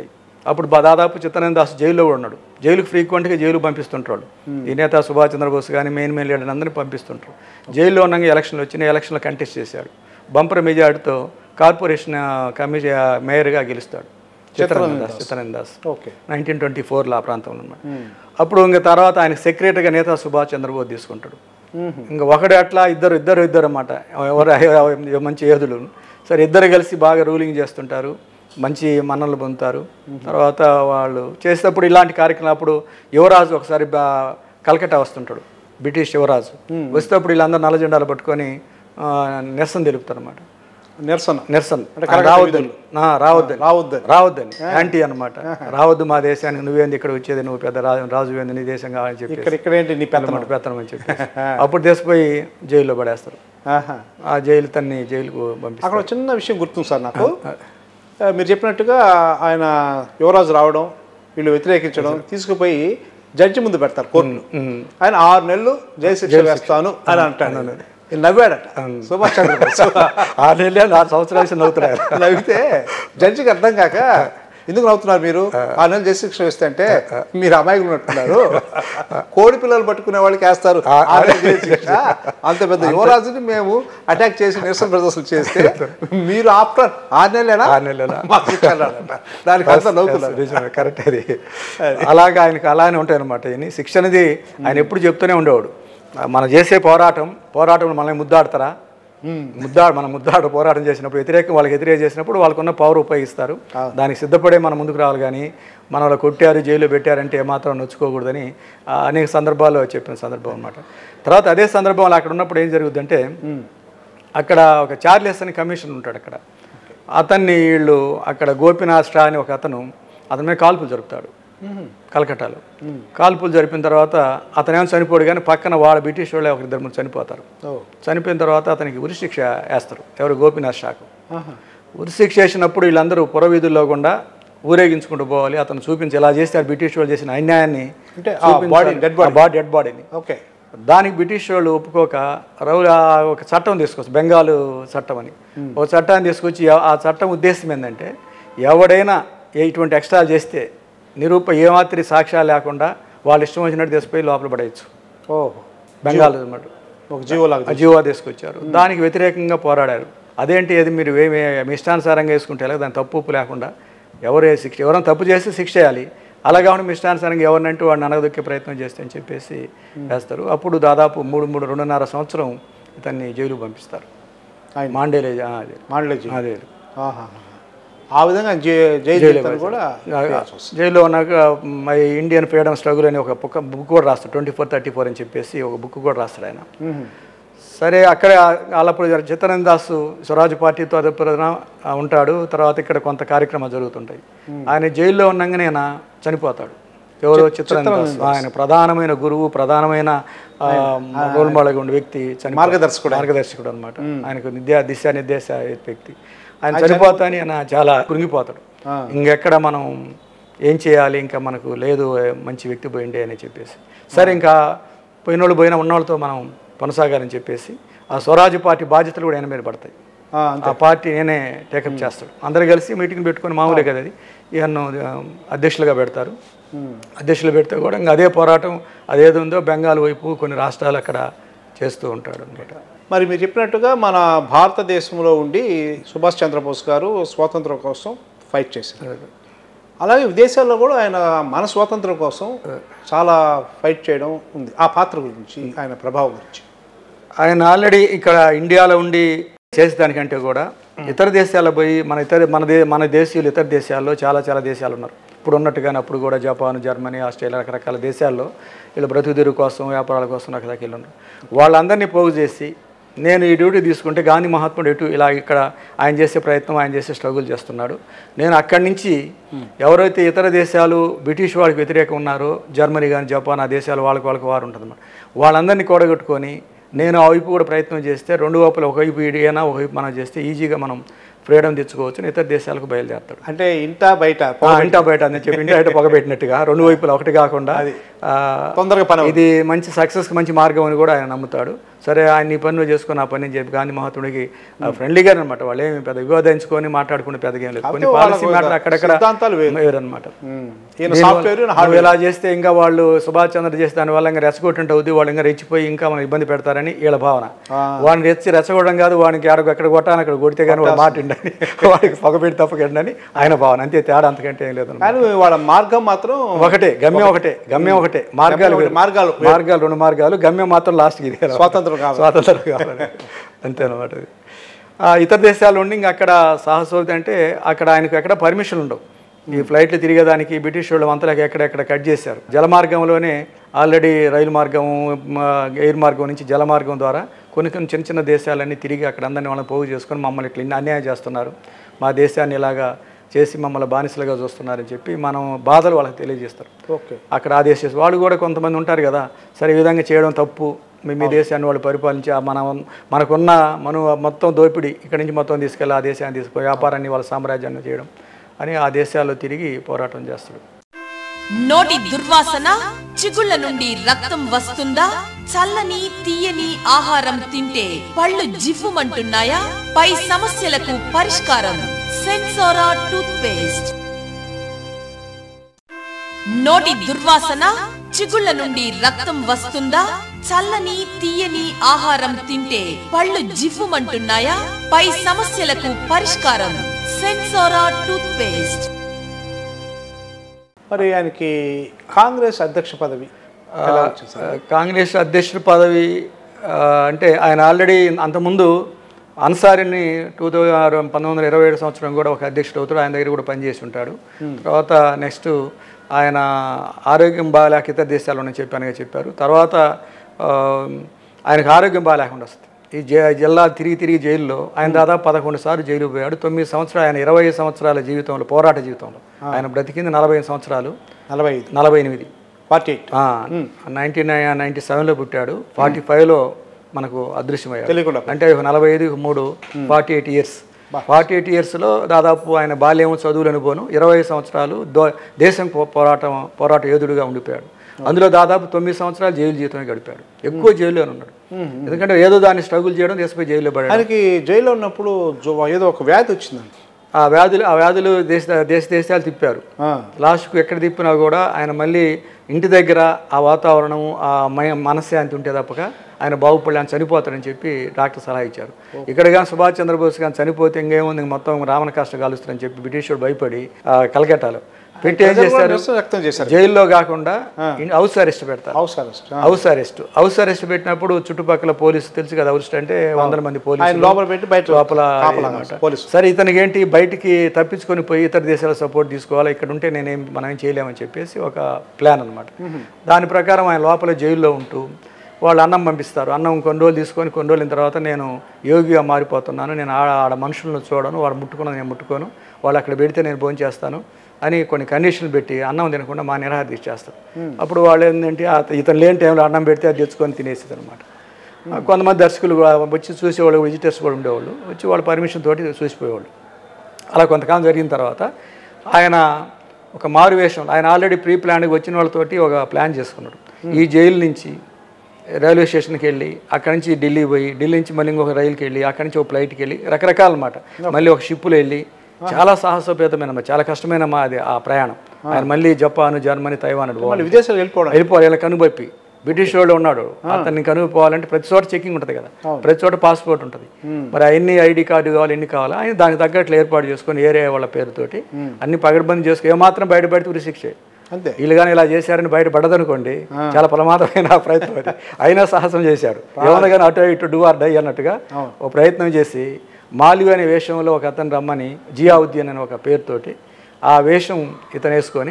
అప్పుడు బా- దాదాపు చిత్తనంద దాస్ జైల్లో కూడా ఉన్నాడు జైలుకు ఫ్రీక్వెంట్గా జైలు పంపిస్తుంటారు ఈ నేత సుభాష్ చంద్రబోస్ కానీ మెయిన్ మెయిన్ లీడర్ అందరినీ పంపిస్తుంటారు జైల్లో ఉండగా ఎలక్షన్లు వచ్చిన ఎలక్షన్లో కంటెస్ట్ చేశాడు బంపర్ మెజార్టీతో కార్పొరేషన్ కమిటీ మేయర్గా గెలుస్తాడు Chittananda Das Chittananda Das okay nineteen twenty ఫోర్లో ఆ ప్రాంతంలో ఉన్నాడు అప్పుడు ఇంకా తర్వాత ఆయన సెక్రటరీగా నేత సుభాష్ చంద్రబోస్ తీసుకుంటాడు ఇంకా ఒకడు అట్లా ఇద్దరు ఇద్దరు ఇద్దరు అన్నమాట ఎవరు ఎవరు మంచి యోధులు సరే ఇద్దరు కలిసి బాగా రూలింగ్ చేస్తుంటారు మంచి మన్నలు పొందుతారు తర్వాత వాళ్ళు చేసేటప్పుడు ఇలాంటి కార్యక్రమం అప్పుడు యువరాజు ఒకసారి బా- కలకట్టా వస్తుంటాడు బ్రిటిష్ యువరాజు వచ్చేటప్పుడు వీళ్ళందరూ నల్ల జెండాలు పట్టుకొని ఆ, నిరసన తెలుపుతారు అనమాట నిరసన నిరసన అంటే కలకత్తా రావద్దని ఆ, రావద్దని రావద్దని. రావద్దని యాంటీ అన్నమాట రావద్దు మా దేశానికి నువ్వేంది ఇక్కడ వచ్చేది నువ్వు పెద్ద రాజు రాజు ఏంది నీ దేశం కావాలని చెప్పి ఇక్కడ ఇక్కడ ఏంటి నీ పెద్ద పెత్తనం పెత్తనం అని చెప్పి అప్పుడు తీసుకుపోయి జైల్లో పడేస్తారు ఆహా. ఆ జైలు తన్ని జైలుకు పంపిస్తారు అక్కడ ఒక చిన్న విషయం గుర్తుంది సార్ నాకు ఆ, మీరు చెప్పినట్టుగా ఆయన యువరాజు రావడం వీళ్ళు వ్యతిరేకించడం తీసుకుపోయి జడ్జి ముందు పెడతారు కోర్టులో ఆయన ఆరు నెలలు జైలు శిక్ష వేస్తాను అని అంటాడు ఈయన నవ్వాడట సుభాష్ చంద్రబోస్ ఆరు నెలలే నాలుగు సంవత్సరాలు నవ్వుతున్నారు నవ్వితే జడ్జికి అర్థం కాక ఎందుకు నవ్వుతున్నారు మీరు ఆరు నెలలు జైలు శిక్ష వేస్తే అంటే మీరు అమాయకులు ఉన్నట్టున్నారు కోడి పిల్లలు పట్టుకునే వాళ్ళకి వేస్తారు ఆరు నెలలు జైలు శిక్ష అంత పెద్ద యువరాజుని మేము అటాక్ చేసి నిరసన ప్రదర్శనలు చేస్తే మీరు ఆఫ్టర్ ఆరు నెలలేనా ఆరు నెలలా? మాకు శిక్ష అన్నాడట. దానికి అంతా నవ్వుతున్నారు నిజమే కరెక్ట్ అది అలాగా ఆయనకు అలానే ఉంటాయి అనమాట ఈయన శిక్ష అనేది ఆయన ఎప్పుడు చెప్తూనే ఉండేవాడు మనం చేసే పోరాటం పోరాటం మనల్ని ముద్దాడతారా ముద్దాడు మనం ముద్దాడు పోరాటం చేసినప్పుడు వ్యతిరేకం వాళ్ళకి వ్యతిరేక చేసినప్పుడు వాళ్ళకున్న పవర్ ఉపయోగిస్తారు దానికి సిద్ధపడే మనం ముందుకు రావాలి కానీ మన వాళ్ళు కొట్టారు జైల్లో పెట్టారంటే ఏమాత్రం నొచ్చుకోకూడదని ఆ, అనేక సందర్భాల్లో చెప్పిన సందర్భం అనమాట తర్వాత అదే సందర్భంలో అక్కడ ఉన్నప్పుడు ఏం జరుగుతుందంటే అక్కడ ఒక చార్లెస్ అని కమిషన్ ఉంటాడు అక్కడ అతన్ని వీళ్ళు అక్కడ గోపినాథ్ స్ట్రా అని ఒక అతను అతని మీద కాల్పులు జరుపుతాడు కలకట్టాలో కాల్పులు జరిపిన తర్వాత అతనేమో చనిపోడు కానీ పక్కన వాళ్ళ బ్రిటిష్ వాళ్ళే ఒక ఇద్దరు ముగ్గురు చనిపోతారు ఓ. చనిపోయిన తర్వాత అతనికి ఉరిశిక్ష వేస్తారు ఎవరు గోపినాథ్ షాకు ఉరిశిక్ష వేసినప్పుడు వీళ్ళందరూ పురవీధుల్లో గుండా ఊరేగించుకుంటూ పోవాలి అతను చూపించి ఇలా చేస్తే ఆ బ్రిటిష్ వాళ్ళు చేసిన అన్యాయాన్ని అంటే ఆ body, dead body. Body dead బాడీని ఓకే దానికి బ్రిటిష్ వాళ్ళు ఒప్పుకోక రౌల ఒక చట్టం తీసుకొచ్చి బెంగాలు చట్టం అని ఒక చట్టాన్ని తీసుకొచ్చి ఆ- ఆ చట్టం ఉద్దేశం ఏంటంటే ఎవడైనా ఏ- ఇటువంటి ఎక్స్ట్రా చేస్తే నిరూప ఏమాత్రి సాక్ష్యాలు లేకుండా వాళ్ళు ఇష్టం వచ్చినట్టు తీసుకుపోయి లోపల పడేయచ్చు ఓ బెంగాల్ అన్నమాట ఒక జీవోలాగా అజీవా తీసుకొచ్చారు దానికి వ్యతిరేకంగా పోరాడారు అదేంటి అది మీరు ఏమి మీ ఇష్టానుసారంగా వేసుకుంటే ఎలా దాని తప్పు ఉప్పు లేకుండా ఎవరే శిక్ష ఎవరైనా తప్పు చేస్తే శిక్ష చేయాలి అలా కాకుండా మీ ఇష్టానుసారంగా ఎవరినంటూ వాడిని అనగదొక్కే ప్రయత్నం చేస్తే అని చెప్పేసి వేస్తారు అప్పుడు దాదాపు మూడు మూడు రెండున్నర సంవత్సరం ఇతన్ని జైలు పంపిస్తారు ఆయన. మాండేలే ఆ, అదే మాండలే జైలు అదే ఆహా. ఆ విధంగా జై- జైలు జైలు జీవితాన్ని కూడా చేయాల్సి వస్తుంది. జైల్లో ఉన్నాక మై ఇండియన్ ఫ్రీడమ్ స్ట్రగుల్ అని ఒక బుక్ బుక్ కూడా రాస్తాడు ట్వంటీ ఫోర్ థర్టీ ఫోర్ అని చెప్పేసి ఒక బుక్ కూడా రాస్తాడు ఆయన మ్మ్. సరే అక్కడ వాళ్ళప్పుడు చిత్తనంద దాసు స్వరాజ్ పార్టీతో అధిపతిన ఉంటాడు తర్వాత ఇక్కడ కొంత కార్యక్రమాలు జరుగుతుంటాయి ఆయన జైల్లో ఉండగానే ఆయన చనిపోతాడు ఎవరో చిత్తనంద దాస్ ఆయన ప్రధానమైన గురువు ప్రధానమైన ఆ, రోల్ మోడల్గా ఉండే వ్యక్తి చనిపో- మార్గదర్శకుడు. మార్గదర్శకుడు అనమాట ఆయనకు నిద్య దిశ నిర్దేశ వ్యక్తి ఆయన చనిపోతాని ఆయన చాలా కృంగిపోతాడు ఇంకెక్కడ మనం ఏం చేయాలి ఇంకా మనకు లేదు మంచి వ్యక్తి పోయిండే అని చెప్పేసి సరే ఇంకా పోయినోళ్ళు పోయిన ఉన్నోళ్ళతో మనం కొనసాగాలని చెప్పేసి ఆ స్వరాజ్య పార్టీ బాధ్యతలు కూడా ఆయన మీద పడతాయి ఆ, ఆ పార్టీ నేనే టేకప్ చేస్తాడు అందరు కలిసి మీటింగ్ పెట్టుకొని మామూలే కదా అది ఈయన్ను ఆ, అధ్యక్షులుగా పెడతారు అధ్యక్షులు పెడితే కూడా ఇంకా అదే పోరాటం అదేది ఉందో బెంగాల్ వైపు కొన్ని రాష్ట్రాలు అక్కడ చేస్తూ ఉంటాడు అనమాట మరి మీరు చెప్పినట్టుగా మన భారతదేశంలో ఉండి సుభాష్ చంద్రబోస్ గారు స్వాతంత్రం కోసం ఫైట్ చేశారు అలాగే విదేశాల్లో కూడా ఆయన మన స్వాతంత్రం కోసం చాలా ఫైట్ చేయడం ఉంది ఆ పాత్ర గురించి ఆయన ప్రభావం గురించి ఆయన ఆల్రెడీ ఇక్కడ ఇండియాలో ఉండి చేసేదానికంటే కూడా ఇతర దేశాల్లో పోయి మన ఇతర మన దే మన దేశీయులు ఇతర దేశాల్లో చాలా చాలా దేశాలు ఉన్నారు ఇప్పుడు ఉన్నట్టుగానే అప్పుడు కూడా జపాన్ జర్మనీ ఆస్ట్రేలియా రకరకాల దేశాల్లో వీళ్ళు బ్రతుకుదెరు కోసం వ్యాపారాల కోసం రకరకాల ఉన్నారు వాళ్ళందరినీ పోగు చేసి నేను ఈ డ్యూటీ తీసుకుంటే గాంధీ మహాత్ముడు ఎటు ఇలా ఇక్కడ ఆయన చేసే ప్రయత్నం ఆయన చేసే స్ట్రగుల్ చేస్తున్నాడు నేను అక్కడి నుంచి ఎవరైతే ఇతర దేశాలు బ్రిటిష్ వాళ్ళకి వ్యతిరేకం ఉన్నారో జర్మనీ కానీ జపాన్ ఆ దేశాలు వాళ్ళకి వాళ్ళకి వారు ఉంటుంది వాళ్ళందరినీ కూడగట్టుకొని నేను ఆ వైపు కూడా ప్రయత్నం చేస్తే రెండు వైపులు ఒకవైపు ఈడియనా ఒకవైపు మనం చేస్తే ఈజీగా మనం ఫ్రీడమ్ తెచ్చుకోవచ్చు అని ఇతర దేశాలకు బయలుదేరతాడు అంటే ఇంట బయట ఆ, ఇంటా బయట అని చెప్పి ఇంటా బయట పొగబెట్టినట్టుగా రెండు వైపులు ఒకటి కాకుండా ఆ, తొందరగా పని ఇది మంచి సక్సెస్కి మంచి మార్గం అని కూడా ఆయన నమ్ముతాడు సరే ఆయన ఈ పని నువ్వు చేసుకొని ఆ పని అని చెప్పి గాంధీ మహాత్ముడికి ఫ్రెండ్లీగా అనమాట వాళ్ళు ఏమి పెద్ద వివాదించుకొని మాట్లాడుకునే పెద్దగా ఏం లేదు కొన్ని కాకపోతే పాలసీ వాళ్ళకు మ్యాటర్ అక్కడక్కడ సిద్ధాంతాలు వేరు. వేరనమాట ఉమ్. ఈయన సాఫ్ట్వేర్ ఈయన నువ్వు హార్డ్వేర్ ఇలా చేస్తే ఇంకా వాళ్ళు సుభాష్ చంద్ర చేస్తే దాని వల్ల ఇంకా రెచ్చగొట్టుంటే అవుద్ది వాళ్ళు ఇంకా రెచ్చిపోయి ఇంకా మనం ఇబ్బంది పెడతారని వీళ్ళ భావన వాడిని రెచ్చి రెచ్చగొట్టడం కాదు వాడికి ఆడ ఎక్కడ కొట్టాను అక్కడ కొడితే కానీ వాడు మాట విండని వాడికి పొగపెట్టి తప్పకండి ఆయన భావన అంతే తేడా అంతకంటే ఏం లేదు కానీ వాళ్ళ మార్గం మాత్రం ఒకటే గమ్యం ఒకటే గమ్యం ఒకటే మార్గాలు ఒకటే, వేరు. మార్గాలు మార్గాలు రెండు మార్గాలు గమ్యం మాత్రం లాస్ట్కి ఇది స్వాతంత్రం కావాలి. స్వాతంత్రం కావాలి అంతే అనమాట అది. ఆ, ఇతర దేశాలు ఉండి ఇంకా అక్కడ సాహసోక్తి అంటే అక్కడ ఆయనకు ఎక్కడ పర్మిషన్ ఉండవు ఈ ఫ్లైట్లు తిరిగేదానికి బ్రిటిష్ వాళ్ళు అంతలోకి ఎక్కడెక్కడ కట్ చేశారు జలమార్గంలోనే ఆల్రెడీ రైలు మార్గం మ, ఎయిర్ మార్గం నుంచి జల మార్గం ద్వారా కొన్ని కొన్ని చిన్న చిన్న దేశాలన్నీ తిరిగి అక్కడ అందరినీ వాళ్ళని పోగు చేసుకొని మమ్మల్ని ఇట్లా ఇన్ని అన్యాయం చేస్తున్నారు మా దేశాన్ని ఇలాగా చేసి మమ్మల్ని బానిసలుగా చూస్తున్నారని చెప్పి మనం బాధలు వాళ్ళకి తెలియజేస్తారు ఓకే అక్కడ ఆదేశిస్తారు వాళ్ళు కూడా కొంతమంది ఉంటారు కదా సరే ఈ విధంగా చేయడం తప్పు మీ మీ దేశాన్ని వాళ్ళు పరిపాలించి ఆ మన మనకున్న మనం మొత్తం దోపిడీ ఇక్కడి నుంచి మొత్తం తీసుకెళ్ళి ఆ దేశాన్ని తీసుకుపోయి వ్యాపారాన్ని వాళ్ళ సామ్రాజ్యాన్ని చేయడం అని ఆ దేశాల్లో తిరిగి పోరాటం చేస్తాడు నోటి దుర్వాసన చిగుళ్ళ నుండి రక్తం వస్తుందా చల్లని తీయని ఆహారం తింటే పళ్ళు జివ్వుమంటున్నాయా పై సమస్యలకు పరిష్కారం సెన్సోరా టూత్ పేస్ట్ నోటి దుర్వాసన చిగుళ్ళ నుండి రక్తం వస్తుందా చల్లని తీయని ఆహారం తింటే పళ్ళు జివ్వుమంటున్నాయా పై సమస్యలకు పరిష్కారం సెన్సోరా టూత్ పేస్ట్ మరి ఆయనకి కాంగ్రెస్ అధ్యక్ష పదవి ఎలా వచ్చింది సార్? కాంగ్రెస్ అధ్యక్షుడి పదవి ఆ, అంటే ఆయన ఆల్రెడీ అంతకుముందు అన్సారిని టూ థౌజండ్ పంతొమ్మిది వందల ఇరవై ఏడు సంవత్సరం కూడా ఒక అధ్యక్షుడు అవుతాడు ఆయన దగ్గర కూడా పనిచేసి ఉంటాడు తర్వాత నెక్స్ట్ ఆయన ఆరోగ్యం బాగాలేక ఇతర దేశాల్లో నేను చెప్పానుగా చెప్పారు తర్వాత ఆ, ఆయనకు ఆరోగ్యం బాగాలేకుండా వస్తుంది ఈ జై జిల్లా తిరిగి తిరిగి జైల్లో ఆయన దాదాపు పదకొండు సార్లు జైలు పోయాడు తొమ్మిది సంవత్సరాలు ఆయన ఇరవై సంవత్సరాల జీవితంలో పోరాట జీవితంలో ఆయన బ్రతికింది నలభై సంవత్సరాలు నలభై ఐదు నలభై ఎనిమిది ఫార్టీ ఎయిట్ నైన్టీన్ నైన్టీ సెవెన్లో పుట్టాడు ఫార్టీ ఫైవ్లో మనకు అదృశ్యమయ్యాడు తెలియకుండా అంటే ఒక నలభై ఐదు మూడు forty eight years forty eight ఇయర్స్లో దాదాపు ఆయన బాల్యం చదువులు అనుభవం ఇరవై సంవత్సరాలు దో దేశం పో- పోరాటం పోరాట యోధుడిగా ఉండిపోయాడు అందులో దాదాపు తొమ్మిది సంవత్సరాలు జైలు జీవితమే గడిపాడు ఎక్కువ జైల్లోనే ఉన్నాడు ఎందుకంటే ఏదో దాన్ని స్ట్రగుల్ చేయడం దేశపై జైల్లో పడాడు ఆయనకి జైల్లో ఉన్నప్పుడు జో- ఏదో ఒక వ్యాధి వచ్చిందండి ఆ వ్యాధులు ఆ వ్యాధులు దేశ దేశ దేశాలు తిప్పారు ఆ. లాస్ట్కు ఎక్కడ తిప్పినా కూడా ఆయన మళ్ళీ ఇంటి దగ్గర ఆ వాతావరణం ఆ మయ- మనశ్శాంతి ఉంటే తప్పక ఆయన బాగుపడి ఆయన చనిపోతాడని చెప్పి డాక్టర్ సలహా ఇచ్చారు ఇక్కడ కానీ సుభాష్ చంద్రబోస్ కానీ చనిపోతే ఇంకేముంది ఇంక మొత్తం రావణ కష్టం కలుస్తారని చెప్పి బ్రిటిష్ వాడు భయపడి ఆ, కలకట్టాలో పెట్టి ఏం ప్రజలు కూడా చేశారు నిరసన వ్యక్తం చేశారు జైల్లో కాకుండా ఇన్- హౌస్ అరెస్ట్ పెడతారు house arrest house arrest house arrest పెట్టినప్పుడు చుట్టుపక్కల పోలీసు తెలుసు కదా హౌస్ అంటే వందల మంది ఆయన పోలీసులు లోపల పెట్టి బయట లోపల కాపలా అన్నమాట. పోలీసు సరే ఇతనికి ఏంటి బయటికి తప్పించుకొని పోయి ఇతర దేశాల సపోర్ట్ తీసుకోవాలి ఇక్కడ ఉంటే నేనేం మనం ఏం చేయలేమని చెప్పేసి ఒక ప్లాన్ అనమాట దాని ప్రకారం ఆయన లోపల జైల్లో ఉంటూ వాళ్ళు అన్నం పంపిస్తారు అన్నం కొన్ని రోజులు తీసుకొని కొన్ని రోజుల తర్వాత నేను యోగిగా మారిపోతున్నాను నేను ఆడ ఆడ మనుషులను చూడను వాడు ముట్టుకున్న నేను ముట్టుకోను వాళ్ళు అక్కడ పెడితే నేను భోజనం చేస్తాను అని కొన్ని కండిషన్లు పెట్టి అన్నం తినకుండా మా నిరాహార దీక్ష చేస్తారు అప్పుడు వాళ్ళు ఏంటంటే ఆ- ఇతను లేని టైంలో అన్నం పెడితే అది తెచ్చుకొని తినేసేది అనమాట కొంతమంది దర్శకులు కూడా వచ్చి చూసేవాళ్ళు విజిటర్స్ కూడా ఉండేవాళ్ళు వచ్చి వాళ్ళ పర్మిషన్ తోటి చూసిపోయేవాళ్ళు అలా కొంతకాలం జరిగిన తర్వాత ఆయన ఒక మారు వేషం ఆయన ఆల్రెడీ ప్రీ ప్లాన్కి వచ్చిన వాళ్ళతోటి ఒక ప్లాన్ చేసుకున్నాడు ఈ జైలు నుంచి రైల్వే స్టేషన్కి వెళ్ళి అక్కడి నుంచి ఢిల్లీ పోయి ఢిల్లీ నుంచి మళ్ళీ ఇంకొక రైలుకి వెళ్ళి అక్కడి నుంచి ఒక ఫ్లైట్కి వెళ్ళి రకరకాల మాట మళ్ళీ ఒక షిప్పులో వెళ్ళి చాలా సాహసోపేతమైన మాట, చాలా కష్టమైన మా అది ఆ ప్రయాణం ఆయన మళ్ళీ జపాన్ జర్మనీ తైవాన్ అటు పోవాలి. మళ్ళీ విదేశాలు వెళ్ళిపోవడం వెళ్ళిపోవాలి ఇలా కనుబప్పి బ్రిటిష్ వాడు ఉన్నాడు అతన్ని కనుగొపోవాలంటే ప్రతి చోట చెకింగ్ ఉంటుంది కదా ప్రతి చోట పాస్పోర్ట్ ఉంటుంది మరి అన్ని ఐడి కార్డు కావాలి ఎన్ని కావాలా ఆయన దానికి తగ్గట్లు ఏర్పాటు చేసుకొని ఏరియా వాళ్ళ పేరుతోటి అన్ని పగడబంది చేసుకుని ఏమాత్రం బయటపడితే ఉరి శిక్ష అంతే వీళ్ళు కానీ ఇలా చేశారని బయట పడదనుకోండి చాలా ప్రమాదమైన ప్రయత్నం అది అయినా సాహసం చేశాడు ఏమన్నా కానీ అటు ఇటు డూ ఆర్ డై అన్నట్టుగా ఒక ప్రయత్నం చేసి మాలివి అనే వేషంలో ఒక అతను రమ్మని జియావుద్దీన్ అనే ఒక పేరుతోటి ఆ వేషం ఇతను వేసుకొని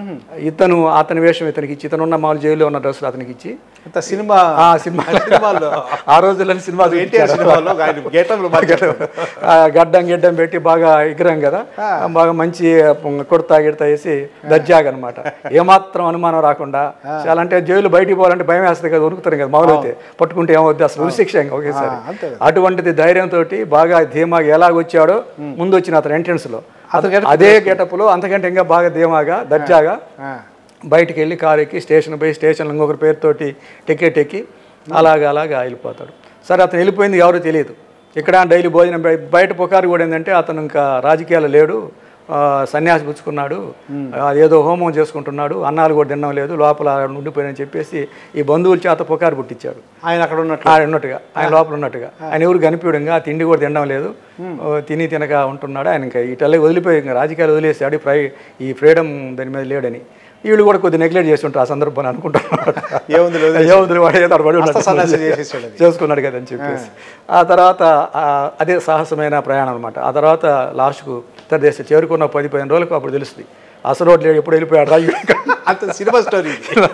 ఇతను అతని వేషం ఇతనికి ఇచ్చి ఇతను ఉన్న మామూలు జైల్లో ఉన్న డ్రెస్సులు అతనికి ఇచ్చి అంత సినిమా ఆ సినిమా సినిమాల్లో ఆ రోజుల్లో సినిమా ఎన్టీఆర్ సినిమాలో ఆయన గెటప్లు మార్చారు ఆ గడ్డం గిడ్డం పెట్టి బాగా ఎగిరాం కదా బాగా మంచి కుర్తా గిడతా వేసి దర్జాగా అనమాట ఏమాత్రం అనుమానం రాకుండా చాలా అంటే జైలు బయటికి పోవాలంటే భయం వేస్తుంది కదా ఉరుకుతారు కదా మామూలు అయితే పట్టుకుంటే ఏమవుద్ది అసలు ఉరిశిక్ష ఇంకా ఒకేసారి అంతే అటువంటిది ధైర్యంతో బాగా ధీమాగా ఎలాగొచ్చాడో ముందు వచ్చిన అతను ఎంట్రన్స్ లో అతను getup అదే గెటప్ లో అంతకంటే ఇంకా బాగా ధీమాగా దర్జాగా ఆ. బయటికి వెళ్ళి కారు ఎక్కి స్టేషన్ పోయి స్టేషన్లో ఇంకొకరి పేరుతోటి టికెట్ ఎక్కి అలాగా అలాగా వెళ్ళిపోతాడు సరే అతను వెళ్ళిపోయింది ఎవరో తెలియదు ఇక్కడ డైలీ భోజనం బయ- బయట పుకారు కూడా ఏంటంటే అతను ఇంకా రాజకీయాలు లేడు ఆ, సన్యాసి పుచ్చుకున్నాడు అదేదో హోమం చేసుకుంటున్నాడు అన్నాలు కూడా తినడం లేదు లోపల ఉండిపోయినని చెప్పేసి ఈ బంధువుల చేత పుకారు పుట్టించాడు ఆయన అక్కడ ఉన్నట్లు ఆయన ఉన్నట్టుగా ఆయన లోపల ఉన్నట్టుగా ఆయన ఎవరు కనిపించడంగా తిండి కూడా తినడం లేదు ఓ, తిని తినక ఉంటున్నాడు ఆయన ఇంకా ఇటల్లే వదిలిపోయి ఇంకా రాజకీయాలు వదిలేసాడు ఈ ఫ్రై ఈ ఫ్రీడమ్ దాని మీద లేడని వీళ్ళు కూడా కొద్దిగా నెగ్లెక్ట్ చేసి ఉంటారు ఆ సందర్భాన్ని అనుకుంటున్నారు ఏముంది లేదు. ఏముంది వాడు ఏదో పడి హస్త సన్యాసి చేసేసాడు అది. చేసుకున్నాడు కదా అని చెప్పేసి ఆ తర్వాత ఆ, అదే సాహసమైన ప్రయాణం అనమాట ఆ తర్వాత లాస్ట్కు ఇతర దేశం చేరుకున్న పది పదిహేను రోజులకు అప్పుడు తెలుస్తుంది అసలు రోడ్లు లేడు, ఎప్పుడు వెళ్ళిపోయాడు రా అంత సినిమా స్టోరీ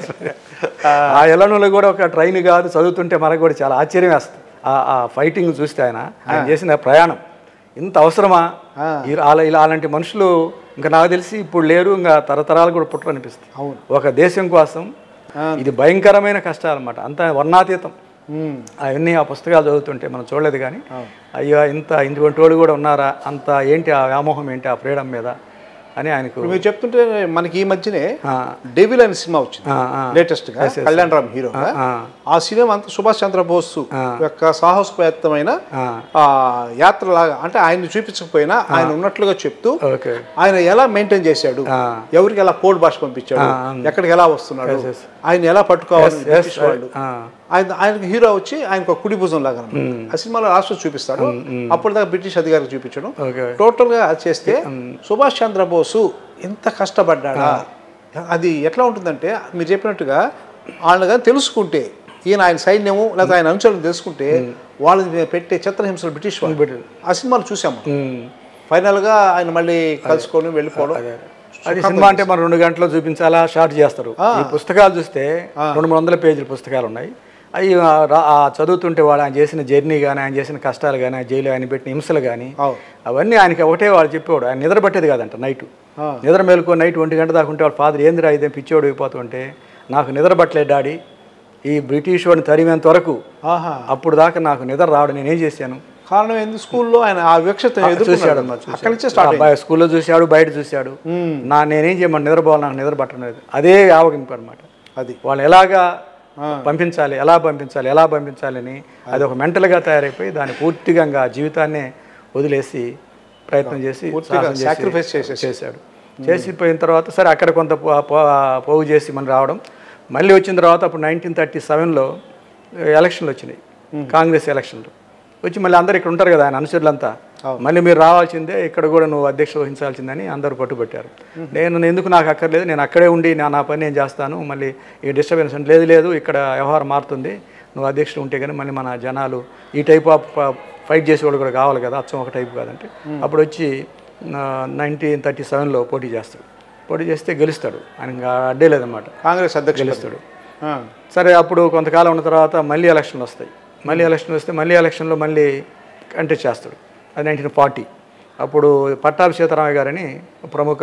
ఆ ఎల్లనూలో కూడా ఒక ట్రైన్ కాదు చదువుతుంటే మనకు కూడా చాలా ఆశ్చర్యం వేస్తుంది ఆ ఆ ఫైటింగ్ చూస్తే ఆయన ఆయన చేసిన ప్రయాణం ఇంత అవసరమా ఈ- అలా ఇలా అలాంటి మనుషులు ఇంకా నాకు తెలిసి ఇప్పుడు లేరు ఇంకా తరతరాలు కూడా పుట్టరు అనిపిస్తుంది అవును. ఒక దేశం కోసం ఇది భయంకరమైన కష్టాలు అనమాట అంత వర్ణాతీతం అవన్నీ ఆ పుస్తకాలు చదువుతుంటే మనం చూడలేదు కానీ అయ్యో ఇంత ఇటువంటి వాళ్ళు కూడా ఉన్నారా అంత ఏంటి ఆ వ్యామోహం ఏంటి ఆ ఫ్రీడమ్ మీద అని ఆయనకు మీరు చెప్తుంటే మనకి ఈ మధ్యనే ఆ, డెవిల్ అనే సినిమా వచ్చింది ఆ, ఆ. లేటెస్ట్ గా కళ్యాణ్ రామ్ హీరో ఆ. ఆ సినిమా అంతా సుభాష్ చంద్రబోస్ యొక్క సాహసోపేతమైన ఆ. ఆ యాత్ర లాగా అంటే ఆయన చూపించకపోయినా ఆయన ఉన్నట్లుగా చెప్తూ ఓకే ఆయన ఎలా మెయింటైన్ చేశాడు ఆ. ఎవరికి ఎలా కోడ్ భాష పంపించాడు ఎక్కడికి ఎలా వస్తున్నాడు ఆయన ఎలా పట్టుకోవాలి బ్రిటిష్ వాళ్ళు ఆ. ఆయన ఆయనకు హీరో వచ్చి ఆయనకు ఒక కుడి భుజం లాగా అన్నమాట. ఆ సినిమాలో రాష్ట్రం చూపిస్తాడు అప్పటిదాకా బ్రిటిష్ అధికారికి చూపించడం ఓకే టోటల్ గా అది చేస్తే సుభాష్ చంద్రబోసు ఎంత కష్టపడ్డాడా అది ఎట్లా ఉంటుందంటే మీరు చెప్పినట్టుగా వాళ్ళని కానీ తెలుసుకుంటే ఈయన ఆయన సైన్యము లేదా ఆయన అనుచరులను తెలుసుకుంటే వాళ్ళని పెట్టే చిత్రహింసలు బ్రిటిష్ వాళ్ళు ఆ సినిమాలు చూసాము ఉమ్. ఫైనల్ గా ఆయన మళ్ళీ కలుసుకొని వెళ్ళిపోవడం అది సినిమా అంటే మనం రెండు గంటలు చూపించాలా షార్ట్ చేస్తారు ఈ పుస్తకాలు చూస్తే రెండు మూడు వందల పేజీల పుస్తకాలు ఉన్నాయి అవి ఆ రా- ఆ చదువుతుంటే వాడు ఆయన చేసిన జర్నీ కానీ ఆయన చేసిన కష్టాలు కానీ ఆయన జైలు ఆయన పెట్టిన హింసలు కానీ అవును. అవన్నీ ఆయనకి ఒకటే వాడు చెప్పేవాడు ఆయన నిద్ర పట్టేది కాదంట నైట్ నిద్ర మేలుకో నైట్ ఒంటి గంట దాకా ఉంటే వాళ్ళ ఫాదర్ ఏందిరా ఇదే పిచ్చోడు అయిపోతుంటే నాకు నిద్ర పట్టలేదు డాడీ ఈ బ్రిటిష్ వాడిని తరిమేంత వరకు ఆహా అప్పుడు దాకా నాకు నిద్ర రావడం నేనేం చేశాను కారణం ఏంది స్కూల్లో ఆయన ఆ వివక్షత చూశాడు ఎదుర్కొన్నాడు అన్నమాట, చూశాడు. అక్కడి నుంచే స్టార్ట్ అబ్బాయి స్కూల్లో చూశాడు బయట చూశాడు నా నేనేం చేయమని నిద్రపోవాలి నాకు నిద్ర పట్టలేదు అదే ఆవగింపు అనమాట అది వాళ్ళు ఎలాగా పంపించాలి ఎలా పంపించాలి ఎలా పంపించాలి అని అది ఒక మెంటల్గా తయారైపోయి దాన్ని పూర్తిగా ఇంకా జీవితాన్నే వదిలేసి ప్రయత్నం చేసి పూర్తిగా సాహసం చేసి sacrifice చేసేసి. చేశాడు చేసిపోయిన తర్వాత సరే అక్కడ కొంత పో- పో- పోగు చేసి మళ్ళీ రావడం మళ్ళీ వచ్చిన తర్వాత అప్పుడు నైన్టీన్ థర్టీ సెవెన్లో ఎలక్షన్లు వచ్చినాయి కాంగ్రెస్ ఎలక్షన్లు వచ్చి మళ్ళీ అందరు ఇక్కడ ఉంటారు కదా ఆయన అనుచరులంతా మళ్ళీ మీరు రావాల్సిందే ఇక్కడ కూడా నువ్వు అధ్యక్ష వహించాల్సిందని అందరూ పట్టుబట్టారు నేను ఎందుకు నాకు అక్కర్లేదు నేను అక్కడే ఉండి నా నా పని నేను చేస్తాను మళ్ళీ ఈ డిస్టర్బెన్స్ అంటే లేదు లేదు ఇక్కడ వ్యవహారం మారుతుంది నువ్వు అధ్యక్షుడు ఉంటే కానీ మళ్ళీ మన జనాలు ఈ టైప్ ఆఫ్ ఫైట్ చేసేవాళ్ళు కూడా కావాలి కదా అచ్చం ఒక టైప్ కాదంటే అప్పుడు వచ్చి నైన్టీన్ థర్టీ సెవెన్లో పోటీ చేస్తాడు పోటీ చేస్తే గెలుస్తాడు ఆయన ఇంకా అడ్డే లేదన్నమాట కాంగ్రెస్ అధ్యక్షుడు గెలుస్తాడు సరే అప్పుడు కొంతకాలం ఉన్న తర్వాత మళ్ళీ ఎలక్షన్లు వస్తాయి మళ్ళీ ఎలక్షన్లు వస్తే మళ్ళీ ఎలక్షన్లో మళ్ళీ కంటెస్ట్ చేస్తాడు అది నైన్టీన్ ఫార్టీ అప్పుడు పట్టాభి సీతారామయ్య గారని ప్రముఖ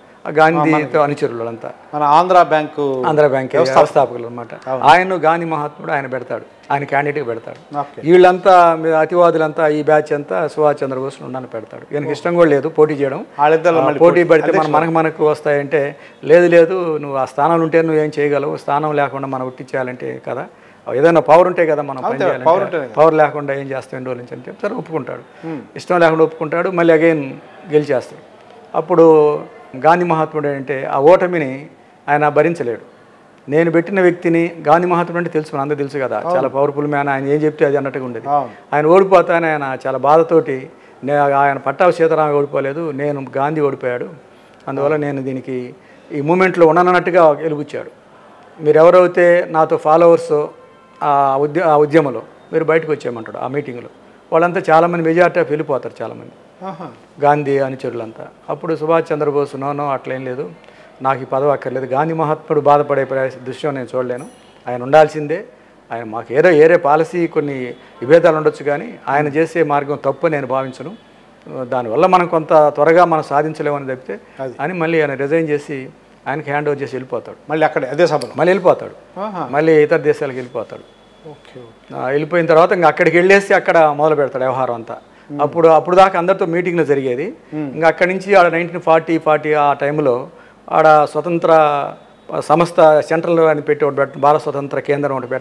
గాంధీతో అనుచరులు అంతా మన ఆంధ్ర బ్యాంకు ఆంధ్ర బ్యాంక్ వ్యవస్థాపకులు అనమాట ఆయన గాంధీ మహాత్ముడు ఆయన పెడతాడు ఆయన క్యాండిడేట్ పెడతాడు ఓకే. వీళ్ళంతా మీ అతివాదులంతా ఈ బ్యాచ్ అంతా సుభాష్ చంద్రబోస్ ఉండని పెడతాడు ఈయనకి ఇష్టం కూడా లేదు పోటీ చేయడం వాళ్ళిద్దరిలో ఆ, మళ్ళీ పోటీ పెడితే మన మనకు మనకు వస్తాయంటే లేదు లేదు నువ్వు ఆ స్థానాలు ఉంటే నువ్వు ఏం చేయగలవు స్థానం లేకుండా మనం ఉట్టి చేయాలంటే కదా ఏదైనా పవర్ ఉంటే కదా మనం పని power చేయాలంటే ఉంటేనే పవర్ లేకుండా ఏం చేస్తాం ఎన్ని రోజుల నుంచి అంటే సరే ఒప్పుకుంటాడు ఇష్టం లేకుండా ఒప్పుకుంటాడు మళ్ళీ అగైన్ గెలిచేస్తాడు అప్పుడు గాంధీ మహాత్ముడు అంటే ఆ ఓటమిని ఆయన భరించలేడు నేను పెట్టిన వ్యక్తిని గాంధీ మహాత్ముడు అంటే తెలుసు మన అందరూ తెలుసు కదా చాలా పవర్ఫుల్ మ్యాన్ ఆయన ఏం చెప్తే అది అన్నట్టుగా ఉండేది అవును. ఆయన ఓడిపోతానే ఆయన చాలా బాధతోటి నే ఆయన పట్టాభి సీతారామయ్య ఓడిపోలేదు నేను గాంధీ ఓడిపోయాడు అందువల్ల నేను దీనికి ఈ మూమెంట్లో ఉండనన్నట్టుగా వెలుగుచ్చాడు మీరు ఎవరైతే నాతో ఫాలోవర్స్ ఆ ఉద్య ఆ ఉద్యమంలో మీరు బయటకు వచ్చేయమంటాడు ఆ మీటింగ్లో వాళ్ళంతా చాలామంది మెజార్టీ ఆఫ్ వెళ్ళిపోతారు చాలామంది ఆహా. గాంధీ అనుచరులంతా అప్పుడు సుభాష్ చంద్రబోస్ నోనో అట్లేం లేదు నాకు ఈ పదవి అక్కర్లేదు గాంధీ మహాత్ముడు బాధపడే ప్ర- దృశ్యం నేను చూడలేను ఆయన ఉండాల్సిందే ఆయన మాకు ఏదో ఏరే పాలసీ కొన్ని విభేదాలు ఉండొచ్చు కానీ ఆయన చేసే మార్గం తప్పు నేను భావించను దానివల్ల మనం కొంత త్వరగా మనం సాధించలేమని తప్పితే అని మళ్ళీ ఆయన రిజైన్ చేసి ఆయనకి హ్యాండ్ ఓవర్ చేసి వెళ్ళిపోతాడు మళ్ళీ అక్కడే అదే సభలో మళ్ళీ వెళ్ళిపోతాడు ఆహా. మళ్ళీ ఇతర దేశాలకు వెళ్ళిపోతాడు ఓకే ఓకే. ఆ, వెళ్ళిపోయిన తర్వాత ఇంకా అక్కడికి వెళ్ళేసి అక్కడ మొదలు పెడతాడు వ్యవహారం అంతా అప్పుడు అప్పుడు దాకా అందరితో మీటింగ్లు జరిగేది ఇంకా అక్కడి నుంచి ఆడ నైన్టీన్ ఫార్టీ ఫార్టీ ఆ టైంలో ఆడ స్వతంత్ర సంస్థ సెంట్రల్ అని పెట్టి ఒకటి పెట్టడం భారత స్వతంత్ర కేంద్రం ఒకటి పెట్టడం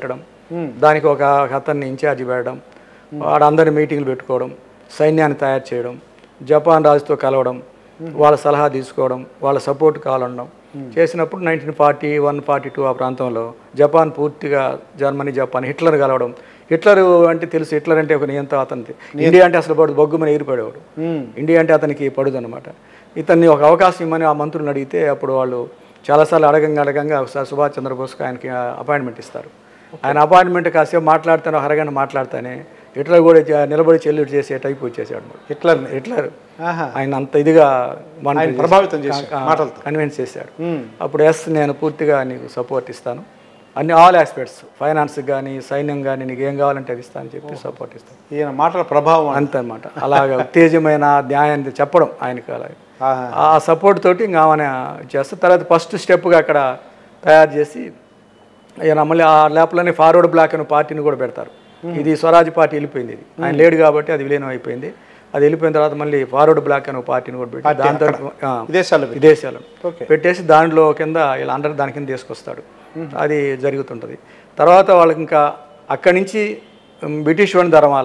దానికి ఒక ఒక అతన్ని ఇన్ఛార్జ్ పెట్టడం వాడు అందరి మీటింగ్లు పెట్టుకోవడం సైన్యాన్ని తయారు చేయడం జపాన్ రాజుతో కలవడం వాళ్ళ సలహా తీసుకోవడం వాళ్ళ సపోర్ట్ కావాలనడం చేసినప్పుడు nineteen forty one forty two ఆ ప్రాంతంలో జపాన్ పూర్తిగా జర్మనీ జపాన్ హిట్లర్ కలవడం హిట్లర్ అంటే తెలుసు హిట్లర్ అంటే ఒక నియంత అతనికి ఇండియా అంటే అసలు పడు బొగ్గుమని ఎగిరిపడేవాడు ఇండియా అంటే అతనికి పడుదు అనమాట ఇతన్ని ఒక అవకాశం ఇమ్మని ఆ మంత్రులను అడిగితే అప్పుడు వాళ్ళు చాలాసార్లు అడగంగా అడగంగా ఒకసారి సుభాష్ చంద్రబోస్కి ఆయనకి అపాయింట్మెంట్ ఇస్తారు ఆయన అపాయింట్మెంట్ కాసేపు మాట్లాడుతాను ఒక అరగంట మాట్లాడితేనే హిట్లర్ కూడా చ- నిలబడి చెల్లుడు చేసే టైప్ వచ్చేసాడు హిట్లర్ని హిట్లర్ ఆహా. ఆయన అంత ఇదిగా ఆయన ప్రభావితం చేశాడు మాటలతో. కన్విన్స్ చేశాడు అప్పుడు ఎస్ నేను పూర్తిగా నీకు సపోర్ట్ ఇస్తాను అన్ని ఆల్ ఆస్పెక్ట్స్ ఫైనాన్స్ కానీ సైన్యం కానీ నీకు ఏం కావాలంటే అది ఇస్తాను చెప్పి సపోర్ట్ ఇస్తాను ఈయన మాటల ప్రభావం అంతే అనమాట అలాగ ఉత్తేజమైన న్యాయాన్ని చెప్పడం ఆయనకి అలాగే ఆహా. ఆ సపోర్ట్ తోటి ఇంకా ఆమె చేస్తే తర్వాత ఫస్ట్ స్టెప్గా అక్కడ తయారు చేసి ఈయన మళ్ళీ ఆ ల్యాప్లోనే ఫార్వర్డ్ బ్లాక్ అనే పార్టీని కూడా పెడతారు ఇది స్వరాజ్ పార్టీ వెళ్ళిపోయింది ఇది ఆయన లేడు కాబట్టి అది విలీనం అయిపోయింది అది వెళ్ళిపోయిన తర్వాత మళ్ళీ ఫార్వర్డ్ బ్లాక్ అనే పార్టీని కూడా పెట్టి దాంతో ఆ, విదేశాల్లో పెట్టి. విదేశాలను ఓకే. పెట్టేసి దాంట్లో కింద ఇలా అందరు దాని కింద తీసుకొస్తాడు అది జరుగుతుంటుంది తర్వాత వాళ్ళకి ఇంకా అక్కడి నుంచి ఉమ్, బ్రిటిష్ వాడిని ధర్మాల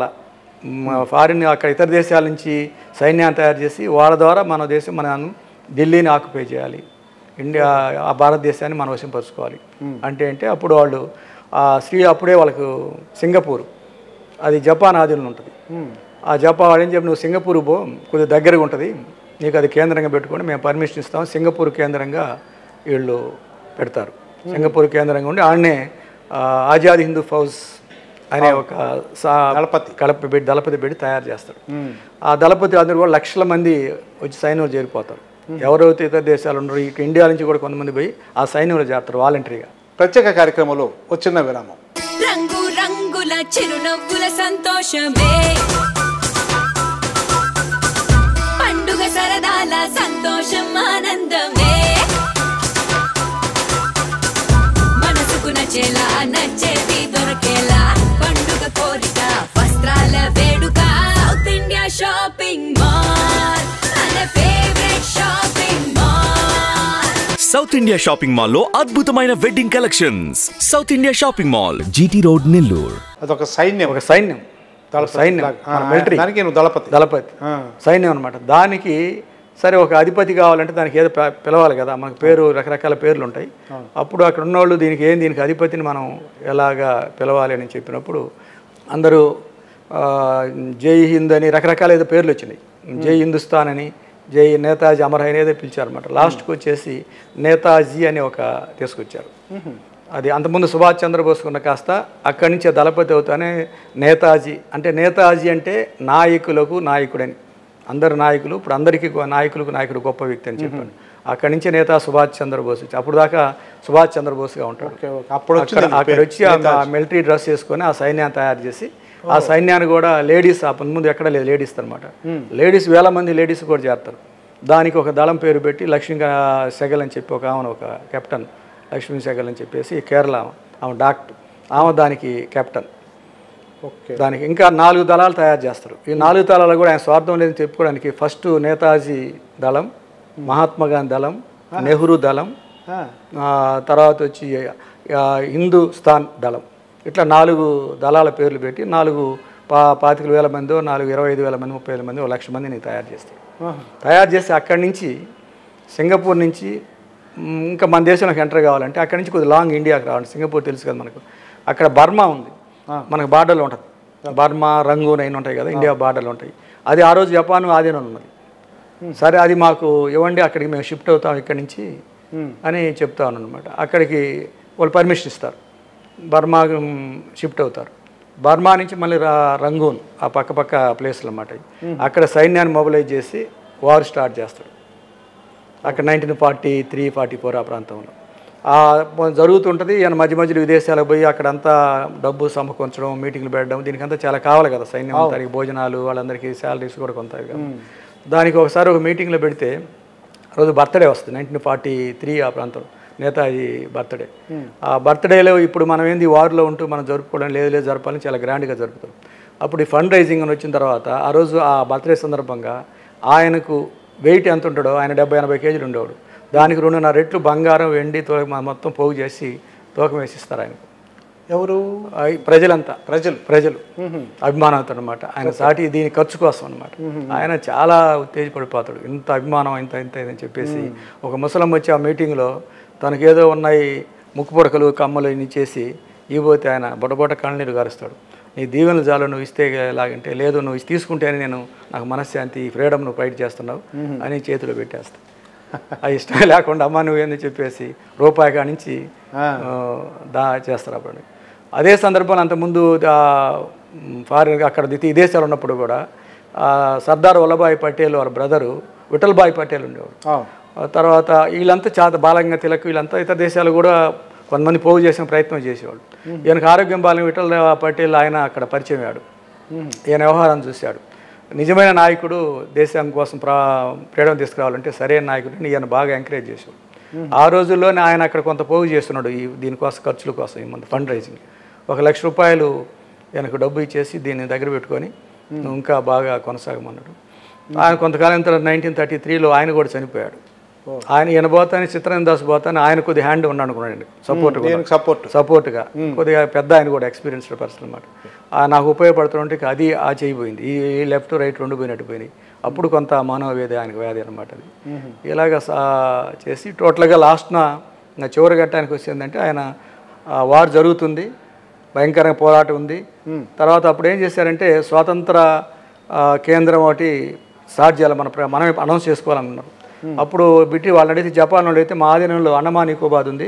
ఫారిన్ అక్కడ ఇతర దేశాల నుంచి సైన్యాన్ని తయారు చేసి వాళ్ళ ద్వారా మన దేశం మనం ఢిల్లీని ఆక్యుపై చేయాలి ఇండియా ఆ భారతదేశాన్ని మనం వశంపరుచుకోవాలి అంటే అంటే అప్పుడు వాళ్ళు ఆ శ్రీ అప్పుడే వాళ్ళకు సింగపూర్ అది జపాన్ ఆధీనంలో ఉంటుంది ఆ జపాన్ వాడు ఏం చెప్పి నువ్వు సింగపూర్ పో కొద్దిగా దగ్గరగా ఉంటుంది నీకు అది కేంద్రంగా పెట్టుకొని మేము పర్మిషన్ ఇస్తాం సింగపూర్ కేంద్రంగా వీళ్ళు పెడతారు సింగపూర్ కేంద్రంగా ఉండి ఆడనే ఆ, ఆజాద్ హిందూ ఫౌజ్ అనే ఒక సా- దళపతి. కలప పెట్టి దళపతి పెట్టి తయారు చేస్తాడు ఆ దళపతి అందరూ కూడా లక్షల మంది వచ్చి సైన్యంలో చేరిపోతారు ఎవరైతే ఇతర దేశాలు ఉన్నారో ఇక ఇండియా నుంచి కూడా కొంతమంది పోయి ఆ సైన్యంలో చేస్తారు వాలంటరీగా ప్రత్యేక కార్యక్రమంలో ఒక చిన్న విరామం రంగు రంగుల చిరునవ్వుల సంతోషమే పండుగ సరదాల సంతోషం ఆనందమే మనసుకు నచ్చేలా నచ్చేది దొరకేలా పండుగ కోరిక వస్త్రాల వేడుక సౌత్ ఇండియా షాపింగ్ మాల్ మన favourite shopping mall south India shopping mall లో అద్భుతమైన wedding collections south India shopping mall GT road Nellore అదొక సైన్యం ఒక సైన్యం దళపతి సైన్యం లాగా. ఆ, మన మిలిటరీ దానికి నువ్వు దళపతి దళపతి ఆ. సైన్యం అనమాట దానికి సరే ఒక అధిపతి కావాలంటే దానికి ఏదో ప- పిలవాలి కదా మనకు పేరు రకరకాల పేర్లు ఉంటాయి అప్పుడు అక్కడ ఉన్నోళ్ళు దీనికి ఏం దీనికి అధిపతిని మనం ఎలాగా పిలవాలి అని చెప్పినప్పుడు అందరూ ఆ, జై హింద్ అని రకరకాల ఏదో పేర్లు వచ్చినాయి జై హిందుస్థాన్ అని జై నేతాజీ అమర్ అని ఏదో పిలిచారనమాట లాస్ట్కి వచ్చేసి నేతాజీ అని ఒక తీసుకొచ్చారు అది అంతకుముందు సుభాష్ చంద్రబోస్ ఉన్న కాస్త అక్కడి నుంచి ఆ దళపతి అవుతానే నేతాజీ అంటే నేతాజీ అంటే నాయకులకు నాయకుడని అందరు నాయకులు ఇప్పుడు అందరికీ గొ- నాయకులకు నాయకుడు గొప్ప వ్యక్తి అని చెప్పాడు అక్కడి నుంచి నేత సుభాష్ చంద్రబోస్ వచ్చి అప్పుడు దాకా సుభాష్ చంద్రబోస్గా ఉంటాడు ఓకే, ఓకే. అప్పుడు అక్కడ వచ్చింది అక్కడ వచ్చి ఆ మిలిటరీ డ్రెస్ వేసుకొని ఆ సైన్యాన్ని తయారు చేసి ఆ సైన్యాన్ని కూడా లేడీస్ ఆ ముందు ఎక్కడ లేదు లేడీస్ అనమాట లేడీస్ వేల మంది లేడీస్ కూడా చేస్తారు దానికి ఒక దళం పేరు పెట్టి లక్ష్మీ సెగల్ అని చెప్పి ఒక ఆమెను ఒక కెప్టెన్ లక్ష్మీ సెగల్ అని చెప్పేసి కేరళ ఆమె. ఆమె డాక్టర్ ఆమె దానికి కెప్టెన్ ఓకే దానికి ఇంకా నాలుగు దళాలు తయారు చేస్తారు ఈ నాలుగు దళాలు కూడా ఆయన స్వార్థం లేదని చెప్పుకోవడానికి ఫస్ట్ నేతాజీ దళం మహాత్మా గాంధీ దళం నెహ్రూ దళం ఆ, ఆ, తర్వాత వచ్చి ఆ, హిందూస్థాన్ దళం ఇట్లా నాలుగు దళాల పేర్లు పెట్టి నాలుగు పా పాతిక వేల మందో నాలుగు ఇరవై ఐదు వేల మంది ముప్పై వేల మంది ఒక లక్ష మందిని తయారు చేస్తారు ఆహా. తయారు చేసి అక్కడి నుంచి సింగపూర్ నుంచి మ్, ఇంకా మన దేశంలోకి ఎంటర్ కావాలంటే అక్కడి నుంచి కొద్దిగా లాంగ్ ఇండియాకి రావాలి సింగపూర్ తెలుసు కదా మనకు అక్కడ బర్మా ఉంది మనకు బార్డర్లో ఉంటుంది బర్మా రంగూన్ అయిన ఉంటాయి కదా ఇండియా బార్డర్లు ఉంటాయి అది ఆ రోజు జపాన్ ఆధీనం ఉన్నది సరే అది మాకు ఇవ్వండి అక్కడికి మేము షిఫ్ట్ అవుతాం ఇక్కడి నుంచి అని చెప్తాను అనమాట అక్కడికి వాళ్ళు పర్మిషన్ ఇస్తారు బర్మా షిఫ్ట్ అవుతారు బర్మా నుంచి మళ్ళీ రా రంగూన్ ఆ పక్క పక్క ప్లేస్లు అన్నమాట ఇవి. అక్కడ సైన్యాన్ని మొబిలైజ్ చేసి వార్ స్టార్ట్ చేస్తాడు అక్కడ nineteen forty three forty four ఆ ప్రాంతంలో ఆ మొ- జరుగుతుంటుంది ఈయన మధ్య మధ్యలో విదేశాలకు పోయి అక్కడంతా డబ్బు సమకూర్చడం మీటింగ్లు పెట్టడం దీనికంతా చాలా కావాలి కదా సైన్యం దానికి భోజనాలు వాళ్ళందరికీ శాలరీస్ కూడా కొంత ఇవి కదా. దానికి ఒకసారి ఒక మీటింగ్లో పెడితే ఆ రోజు బర్త్డే వస్తుంది నైన్టీన్ ఫార్టీ త్రీ ఆ ప్రాంతం నేతాజీ బర్త్డే ఆ బర్త్డేలో ఇప్పుడు మనం ఏంది వార్లో ఉంటూ మనం జరుపుకోవడం లేదు లేదు జరపాలని చాలా గ్రాండ్గా జరుపుతాం అప్పుడు ఈ ఫండ్ రైజింగ్ అని వచ్చిన తర్వాత ఆ రోజు ఆ బర్త్డే సందర్భంగా ఆయనకు వెయిట్ ఎంత ఉంటాడో ఆయన డెబ్బై ఎనభై కేజీలు ఉండేవాడు దానికి రెండున్నర రెట్లు బంగారం వెండి తో మొత్తం పోగు చేసి తూకం వేసి ఇస్తారు ఆయనకు ఎవరు ఆ, ఈ ప్రజలంతా ప్రజలు ప్రజలు అభిమానంతో అనమాట ఆయన సాటి దీని ఖర్చు కోసం అనమాట ఆయన చాలా ఉత్తేజపడిపోతాడు ఇంత అభిమానం ఇంత ఇంత అని చెప్పేసి ఒక ముసలం వచ్చి ఆ మీటింగ్లో తనకేదో ఉన్నాయి ముక్కు పొడకలు కమ్మలు ఇన్ని చేసి ఇవ్వబోతే ఆయన బొడబొట కళ్ళనీరు గారుస్తాడు నీ దీవెనలు చాలు నువ్వు ఇస్తే ఎలాగంటే లేదు నువ్వు ఇది తీసుకుంటేనే నేను నాకు మనశ్శాంతి ఫ్రీడమ్ నువ్వు ఫైట్ చేస్తున్నావు అని చేతిలో పెట్టేస్తా ఆ ఇష్టమే లేకుండా అమ్మ నువ్వేందని చెప్పేసి రూపాయి కానించి ఆ. ఆ, దా చేస్తారు అప్పుడు అదే సందర్భంలో అంతకుముందు ఆ, మ్, ఫారిన్ అక్కడ ది- విదేశాలు ఉన్నప్పుడు కూడా ఆ, సర్దార్ వల్లభాయ్ పటేల్ వాళ్ళ బ్రదరు విఠల్భాయ్ పటేల్ ఉండేవాడు అవును ఆ తర్వాత వీళ్ళంతా చాలా బాలంగా తిలక్ వీళ్ళంతా ఇతర దేశాలు కూడా కొంతమంది పోగు చేసిన ప్రయత్నం చేసేవాళ్ళు ఈయనకు ఆరోగ్యం బాలని విఠల్ పటేల్ ఆయన అక్కడ పరిచయం అయ్యాడు ఈయన వ్యవహారం చూశాడు నిజమైన నాయకుడు దేశం కోసం ప్రా ఫ్రీడమ్ తీసుకురావాలంటే సరైన నాయకుడిని ఈయన బాగా ఎంకరేజ్ చేసేవాడు ఆ రోజుల్లోనే ఆయన అక్కడ కొంత పోగు చేస్తున్నాడు ఈ దీనికోసం ఖర్చుల కోసం ఈ మంది ఫండ్ రైజింగ్ ఒక లక్ష రూపాయలు ఈయనకు డబ్బు ఇచ్చేసి దీన్ని దగ్గర పెట్టుకొని నువ్వు ఇంకా బాగా కొనసాగమన్నాడు ఆయన కొంతకాలం తర్వాత నైన్టీన్ థర్టీ త్రీలో ఆయన కూడా చనిపోయాడు ఆయన ఈయన పోతాను చిత్రన్ దాస్ పోతాను ఆయన కొద్ది హ్యాండ్ ఉన్నాడు అనుకున్నాడు సపోర్ట్ దీనికి సపోర్ట్ సపోర్ట్గా కొద్దిగా పెద్ద ఆయన కూడా ఎక్స్పీరియన్స్డ్ పర్సన్ అనమాట నాకు ఉపయోగపడుతుంటే అది ఆ చేయబోయింది ఈ లెఫ్ట్ రైట్ రెండు పోయినట్టు పోయినాయి అప్పుడు కొంత మానవవేది ఆయనకు వ్యాధి అనమాట అది ఇలాగ సా- చేసి టోటల్గా లాస్ట్న ఇంకా చివరి ఘట్టానికి వచ్చిందంటే ఆయన ఆ వార్ జరుగుతుంది భయంకరంగా పోరాటం ఉంది తర్వాత అప్పుడు ఏం చేశారంటే స్వాతంత్ర ఆ, కేంద్రం ఒకటి స్టార్ట్ చేయాలి మన ప్ర- మనమే అనౌన్స్ చేసుకోవాలన్నారు అప్పుడు బిట్టి వాళ్ళని అడిగితే జపాన్ వాళ్ళు అయితే మా ఆధీనంలో అండమాన్ నికోబాద్ ఉంది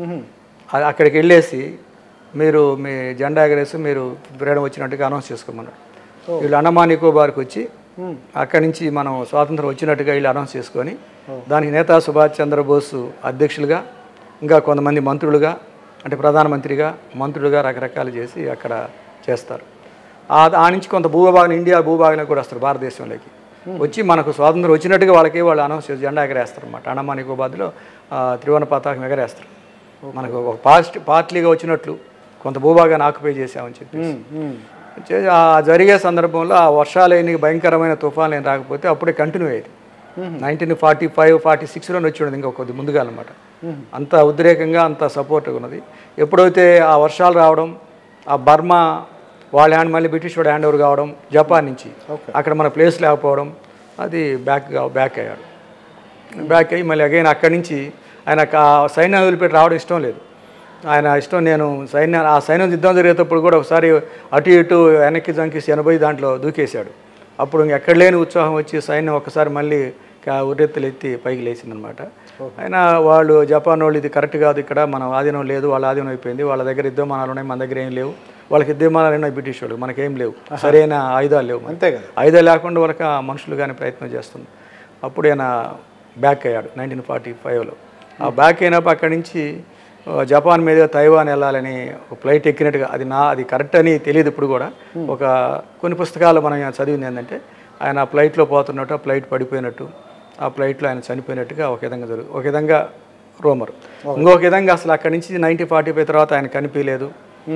అ- అక్కడికి వెళ్ళేసి మీరు మీ జెండా ఎగరేసి మీరు ఫ్రీడమ్ వచ్చినట్టుగా అనౌన్స్ చేసుకోమన్నారు వీళ్ళు అండమాన్ నికోబార్కి వచ్చి అక్కడి నుంచి మనం స్వాతంత్రం వచ్చినట్టుగా వీళ్ళు అనౌన్స్ చేసుకొని దానికి నేతా సుభాష్ చంద్రబోస్ అధ్యక్షులుగా ఇంకా కొంతమంది మంత్రులుగా అంటే ప్రధానమంత్రిగా మంత్రులుగా రకరకాలు చేసి అక్కడ చేస్తారు ఆ ఆ నుంచి కొంత భూభాగం ఇండియా భూభాగంలో కూడా వస్తారు భారతదేశంలోకి వచ్చి మనకు స్వాతంత్రం వచ్చినట్టుగా వాళ్ళకి వాళ్ళు అనౌన్స్ చేసి జెండా ఎగరేస్తారు అనమాట అండమాన్ నికోబాద్లో ఆ, త్రివర్ణ పతాకం ఎగరేస్తారు మనకు ఒక పాస్ట్ పార్ట్లీగా వచ్చినట్లు కొంత భూభాగాన్ని ఆక్యుపై చేసామని చెప్పి చే- ఆ జరిగే సందర్భంలో ఆ వర్షాలు ఎన్ని భయంకరమైన తుఫాన్లు ఏం రాకపోతే అప్పుడే కంటిన్యూ అయ్యేది నైన్టీన్ ఫార్టీ ఫైవ్ ఫార్టీ సిక్స్లో వచ్చి ఉండదు ఇంకా కొద్ది ముందుగా అనమాట అంత ఉద్రేకంగా అంత సపోర్ట్గా ఉన్నది ఎప్పుడైతే ఆ వర్షాలు రావడం ఆ బర్మా వాళ్ళ హ్యాండ్ మళ్ళీ బ్రిటిష్ వాడు హ్యాండ్ ఓవర్ కావడం జపాన్ నుంచి అక్కడ మన ప్లేస్ లేకపోవడం అది బ్యాక్ బ్యాక్ అయ్యాడు బ్యాక్ అయ్యి మళ్ళీ అగైన్ అక్కడి నుంచి ఆయన సైన్యం వదిలిపెట్టి రావడం ఇష్టం లేదు ఆయన ఇష్టం నేను సైన్య ఆ సైన్యం యుద్ధం జరిగేటప్పుడు కూడా ఒకసారి అటు ఇటు వెనక్కి జంకేసి ఎనభై దాంట్లో దూకేశాడు అప్పుడు ఇంక ఎక్కడ లేని ఉత్సాహం వచ్చి సైన్యం ఒకసారి మళ్ళీ కా- ఉర్రెత్తులు ఎత్తి పైకి లేచిందనమాట అయినా వాళ్ళు జపాన్ వాళ్ళు ఇది కరెక్ట్ కాదు ఇక్కడ మన ఆధీనం లేదు వాళ్ళ ఆధీనం అయిపోయింది వాళ్ళ దగ్గర యుద్ధ విమానాలు ఉన్నాయి మన దగ్గర ఏం లేవు వాళ్ళకి యుద్ధ విమానాలు ఉన్నాయి బ్రిటిష్ వాళ్ళు మనకేం లేవు సరైన ఆయుధాలు లేవు మనకి. అంతే కదా ఆయుధాలు లేకుండా వాళ్ళకి ఆ మనుషులు కానీ ప్రయత్నం చేస్తుంది అప్పుడు ఆయన బ్యాక్ అయ్యాడు నైన్టీన్ ఫార్టీ ఫైవ్లో ఆ బ్యాక్ అయినప్పుడు అక్కడి నుంచి ఆ, జపాన్ మీద తైవాన్ వెళ్ళాలని ఒక ఫ్లైట్ ఎక్కినట్టుగా అది నా అది కరెక్ట్ అని తెలియదు ఇప్పుడు కూడా ఒక కొన్ని పుస్తకాలు మనం చదివింది ఏంటంటే ఆయన ఆ ఫ్లైట్లో పోతున్నట్టు ఆ ఫ్లైట్ పడిపోయినట్టు ఆ ఫ్లైట్లో ఆయన చనిపోయినట్టుగా ఒక విధంగా జరుగు ఒక విధంగా రోమర్ ఇంకొక విధంగా అసలు అక్కడి నుంచి నైన్టీన్ ఫార్టీ ఫైవ్ తర్వాత ఆయన కనిపించలేదు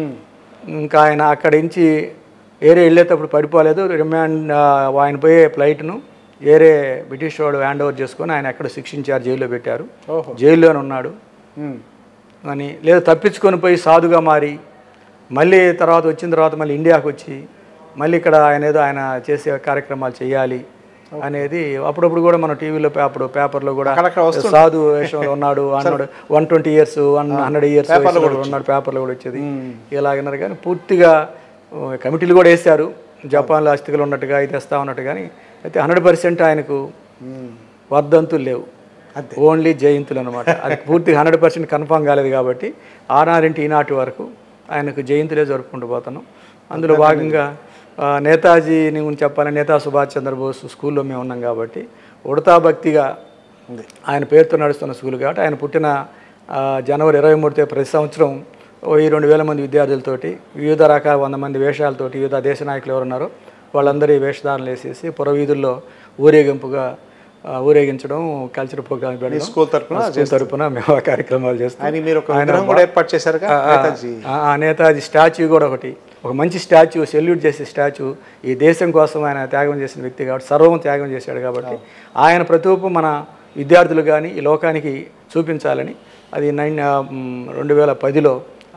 ఇంకా ఆయన అక్కడి నుంచి ఏరే వెళ్ళేటప్పుడు పడిపోలేదు రిమాండ్ ఆ, ఆయన పోయే ఫ్లైట్ను ఏరే బ్రిటిష్ వాడు హ్యాండ్ ఓవర్ చేసుకొని ఆయన ఎక్కడ శిక్షించారు జైల్లో పెట్టారు ఓహో. జైల్లోనే ఉన్నాడు ఉమ్. అని లేదా తప్పించుకొని పోయి సాధుగా మారి మళ్ళీ తర్వాత వచ్చిన తర్వాత మళ్ళీ ఇండియాకి వచ్చి మళ్ళీ ఇక్కడ ఆయన ఏదో ఆయన చేసే కార్యక్రమాలు చేయాలి అనేది అప్పుడప్పుడు కూడా మన టీవీలో పేపర్ పేపర్లో కూడా అక్కడక్కడ వస్తుంటాయి. సాధు వేషంలో ఉన్నాడు అన్నాడు one twenty years one hundred years ఉన్నాడు పేపర్లో కూడా వచ్చేది ఇలాగన్నారు కానీ పూర్తిగా ఆ, కమిటీలు కూడా వేశారు జపాన్లో అస్థికలు ఉన్నట్టుగా ఇది తెస్తా ఉన్నట్టు కానీ అయితే హండ్రెడ్ పర్సెంట్ ఆయనకు వర్ధంతులు లేవు ఓన్లీ జయంతులు అనమాట అది పూర్తిగా హండ్రెడ్ పర్సెంట్ కన్ఫామ్ కాలేదు కాబట్టి ఆనారింటి ఈనాటి వరకు ఆయనకు జయంతులే జరుపుకుంటూ పోతున్నాం అందులో భాగంగా ఆ, నేతాజీని గురించి చెప్పాలని నేతా సుభాష్ చంద్రబోస్ స్కూల్లో మేము ఉన్నాం కాబట్టి ఉడతా భక్తిగా ఆయన పేరుతో నడుస్తున్న స్కూల్ కాబట్టి ఆయన పుట్టిన ఆ, జనవరి ఇరవై మూడుతో ప్రతి సంవత్సరం ఓ ఈ రెండు వేల మంది విద్యార్థులతోటి వివిధ రకాల వంద మంది వేషాలతోటి వివిధ దేశ నాయకులు ఎవరున్నారో వాళ్ళందరూ ఈ వేషధారణలు వేసేసి పురవీధుల్లో ఊరేగింపుగా ఆ, ఊరేగించడం కల్చర్ ప్రోగ్రామ్ పెట్టడం స్కూల్ తరపున స్కూల్ తరపున మేము ఆ కార్యక్రమాలు చేస్తాం ఆయన మీరు ఒక విగ్రహం కూడా ఏర్పాటు చేశారుగా నేతాజీ ఆ, ఆ నేతాజీ స్టాచ్యూ కూడా ఒకటి ఒక మంచి స్టాచ్యూ సెల్యూట్ చేసే స్టాచ్యూ ఈ దేశం కోసం ఆయన త్యాగం చేసిన వ్యక్తి కాబట్టి సర్వం త్యాగం చేశాడు కాబట్టి ఆయన ప్రతిరూపం మన విద్యార్థులు కానీ ఈ లోకానికి చూపించాలని అది నైన్ ఆ, మ్, రెండు వేల పదిలో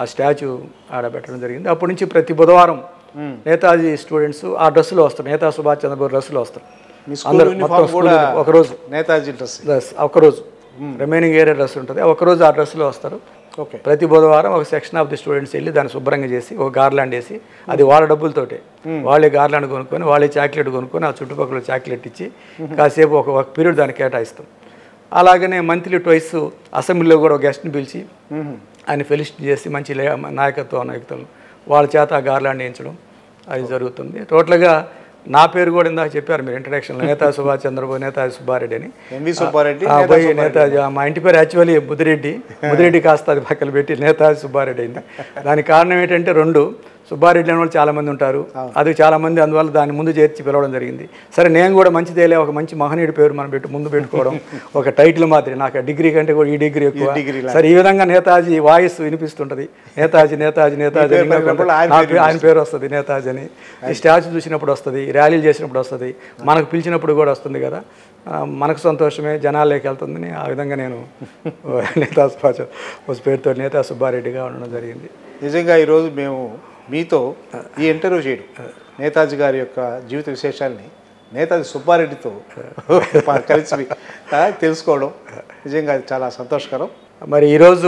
ఆ స్టాచ్యూ ఆడ పెట్టడం జరిగింది అప్పటి నుంచి ప్రతి బుధవారం నేతాజీ స్టూడెంట్స్ ఆ డ్రెస్సులో వస్తారు నేతాజీ సుభాష్ చంద్రబోస్ డ్రెస్సులో వస్తారు మీ స్కూల్ అందరూ మొత్తం యూనిఫామ్ స్కూల్ కూడా యూనిఫామ్ ఒకరోజు నేతాజీ డ్రెస్ డ్రెస్ ఒకరోజు రిమైనింగ్ ఏరియా డ్రెస్ ఉంటుంది ఆ ఒకరోజు ఆ డ్రెస్సులో వస్తారు ఓకే ప్రతి బుధవారం ఒక సెక్షన్ ఆఫ్ ది స్టూడెంట్స్ వెళ్ళి దాన్ని శుభ్రంగా చేసి ఒక గార్లాండ్ వేసి అది వాళ్ళ డబ్బులతోటే వాళ్ళే గార్లాండ్ కొనుక్కొని వాళ్ళే చాక్లెట్ కొనుక్కొని ఆ చుట్టుపక్కల చాక్లెట్ ఇచ్చి కాసేపు ఒక ఒక పీరియడ్ దాన్ని కేటాయిస్తాం అలాగనే మంత్లీ ట్వైస్ అసెంబ్లీలో కూడా ఒక గెస్ట్ని పిలిచి ఆయన ఫెలిసిట్ చేసి మంచి లే- నాయకత్వం నాయకత్వం వాళ్ళ చేత ఆ గార్లాండ్ వేయించడం అది జరుగుతుంది టోటల్గా నా పేరు కూడా ఇందాక చెప్పారు మీరు ఇంట్రడక్షన్లో నేతాజీ సుభాష్ చంద్రబోస్ నేతాజీ సుబ్బారెడ్డి అని ఎంవి సుబ్బారెడ్డి ఆ అబ్బాయి నేతాజీ ఆ మా ఇంటి పేరు యాక్చువల్లీ బుద్ధిరెడ్డి బుద్ధిరెడ్డి కాస్త అది పక్కన పెట్టి నేతాజీ సుబ్బారెడ్డి అయింది దానికి కారణం ఏంటంటే రెండు సుబ్బారెడ్డి అనే వాళ్ళు చాలా మంది ఉంటారు అది చాలా మంది అందువల్ల దాన్ని ముందు చేర్చి పిలవడం జరిగింది సరే నేను కూడా మంచిదేలే ఒక మంచి మహనీయుడి పేరు మనం పెట్టి ముందు పెట్టుకోవడం ఒక టైటిల్ మాదిరి నాకు ఆ డిగ్రీ కంటే కూడా ఈ డిగ్రీ ఎక్కువ డిగ్రీ సరే ఈ విధంగా నేతాజీ వాయిస్ వినిపిస్తుంటది నేతాజీ నేతాజీ నేతాజీ అని పేరు పలికినప్పుడు ఆయన నా పే- ఆయన పేరు వస్తుంది నేతాజీ అని ఈ స్టాచ్యూ చూసినప్పుడు వస్తుంది ర్యాలీలు చేసినప్పుడు వస్తుంది మనకు పిలిచినప్పుడు కూడా వస్తుంది కదా ఆ, మనకు సంతోషమే జనాల్లోకి వెళ్తుందని ఆ విధంగా నేను నేతా సుభాష్ పేరుతో నేతా సుబ్బారెడ్డిగా ఉండడం జరిగింది నిజంగా ఈరోజు మేము మీతో ఈ ఇంటర్వ్యూ చేయడం నేతాజీ గారి యొక్క జీవిత విశేషాల్ని నేతాజీ సుబ్బారెడ్డితో ప- కలిసి ఆ, తెలుసుకోవడం నిజంగా అది చాలా సంతోషకరం మరి ఈరోజు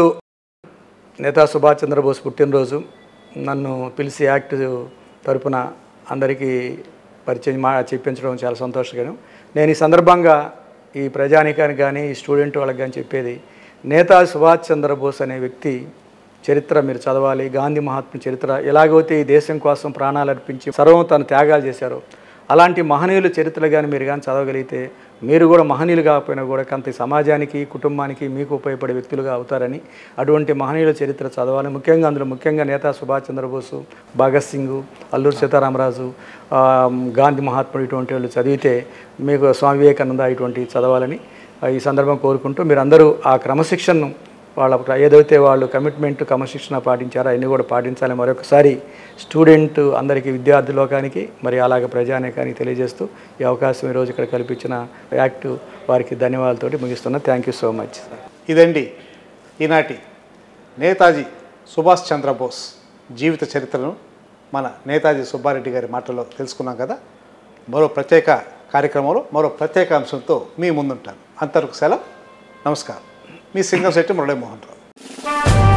నేతా సుభాష్ చంద్రబోస్ పుట్టినరోజు నన్ను పిలిచి యాక్ట్ తరపున అందరికీ పరిచయం మా చెప్పించడం చాలా సంతోషకరం నేను ఈ సందర్భంగా ఈ ప్రజానీకానికి కానీ ఈ స్టూడెంట్ వాళ్ళకి కానీ చెప్పేది నేతాజీ సుభాష్ చంద్రబోస్ అనే వ్యక్తి చరిత్ర మీరు చదవాలి గాంధీ మహాత్మ చరిత్ర ఎలాగైతే ఈ దేశం కోసం ప్రాణాలు అర్పించి సర్వం తను త్యాగాలు చేశారో అలాంటి మహనీయుల చరిత్రలు కానీ మీరు కానీ చదవగలిగితే మీరు కూడా మహనీయులు కాకపోయినా కూడా కొంత ఈ సమాజానికి కుటుంబానికి మీకు ఉపయోగపడే వ్యక్తులుగా అవుతారని అటువంటి మహనీయుల చరిత్ర చదవాలి ముఖ్యంగా అందులో ముఖ్యంగా నేతా సుభాష్ చంద్రబోసు భగత్ సింగ్ అల్లూరి సీతారామరాజు ఆ, గాంధీ మహాత్ముడు ఇటువంటి వాళ్ళు చదివితే మీకు స్వామి వివేకానంద ఇటువంటి చదవాలని ఆ, ఈ సందర్భం కోరుకుంటూ మీరందరూ ఆ క్రమశిక్షణను వాళ్ళ ఏదైతే వాళ్ళు కమిట్మెంట్ క్రమశిక్షణ పాటించారో అవన్నీ కూడా పాటించాలని మరొకసారి స్టూడెంట్ అందరికీ విద్యార్థి లోకానికి మరి అలాగే ప్రజానేకానికి తెలియజేస్తూ ఈ అవకాశం ఈరోజు ఇక్కడ కల్పించిన యాక్ట్ వారికి ధన్యవాదాలతోటి ముగిస్తున్నా థ్యాంక్ యూ సో మచ్ ఇదండి ఈనాటి నేతాజీ సుభాష్ చంద్రబోస్ జీవిత చరిత్రను మన నేతాజీ సుబ్బారెడ్డి గారి మాటల్లో తెలుసుకున్నాం కదా మరో ప్రత్యేక కార్యక్రమంలో మరో ప్రత్యేక అంశంతో మీ ముందుంటాను అంతవరకు సెలవు నమస్కారం మీ సింగర్ శెట్టి మురళీమోహన్ రావు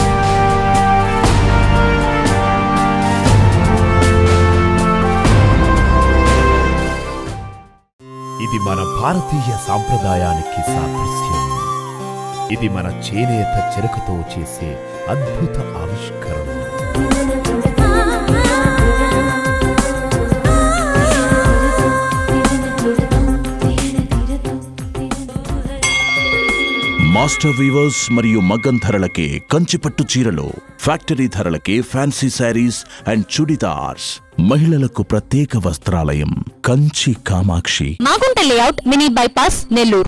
ఇది మన భారతీయ సాంప్రదాయానికి సాదృశ్యం ఇది మన చేనేత చెరకుతో చేసే అద్భుత ఆవిష్కరణ మాస్టర్ వీవర్స్ మరియు మగ్గం ధరలకే కంచిపట్టు చీరలు ఫ్యాక్టరీ ధరలకే ఫ్యాన్సీ శారీస్ అండ్ చుడిదార్స్ మహిళలకు ప్రత్యేక వస్త్రాలయం Kanchi Kamakshi Magunta layout mini bypass Nellore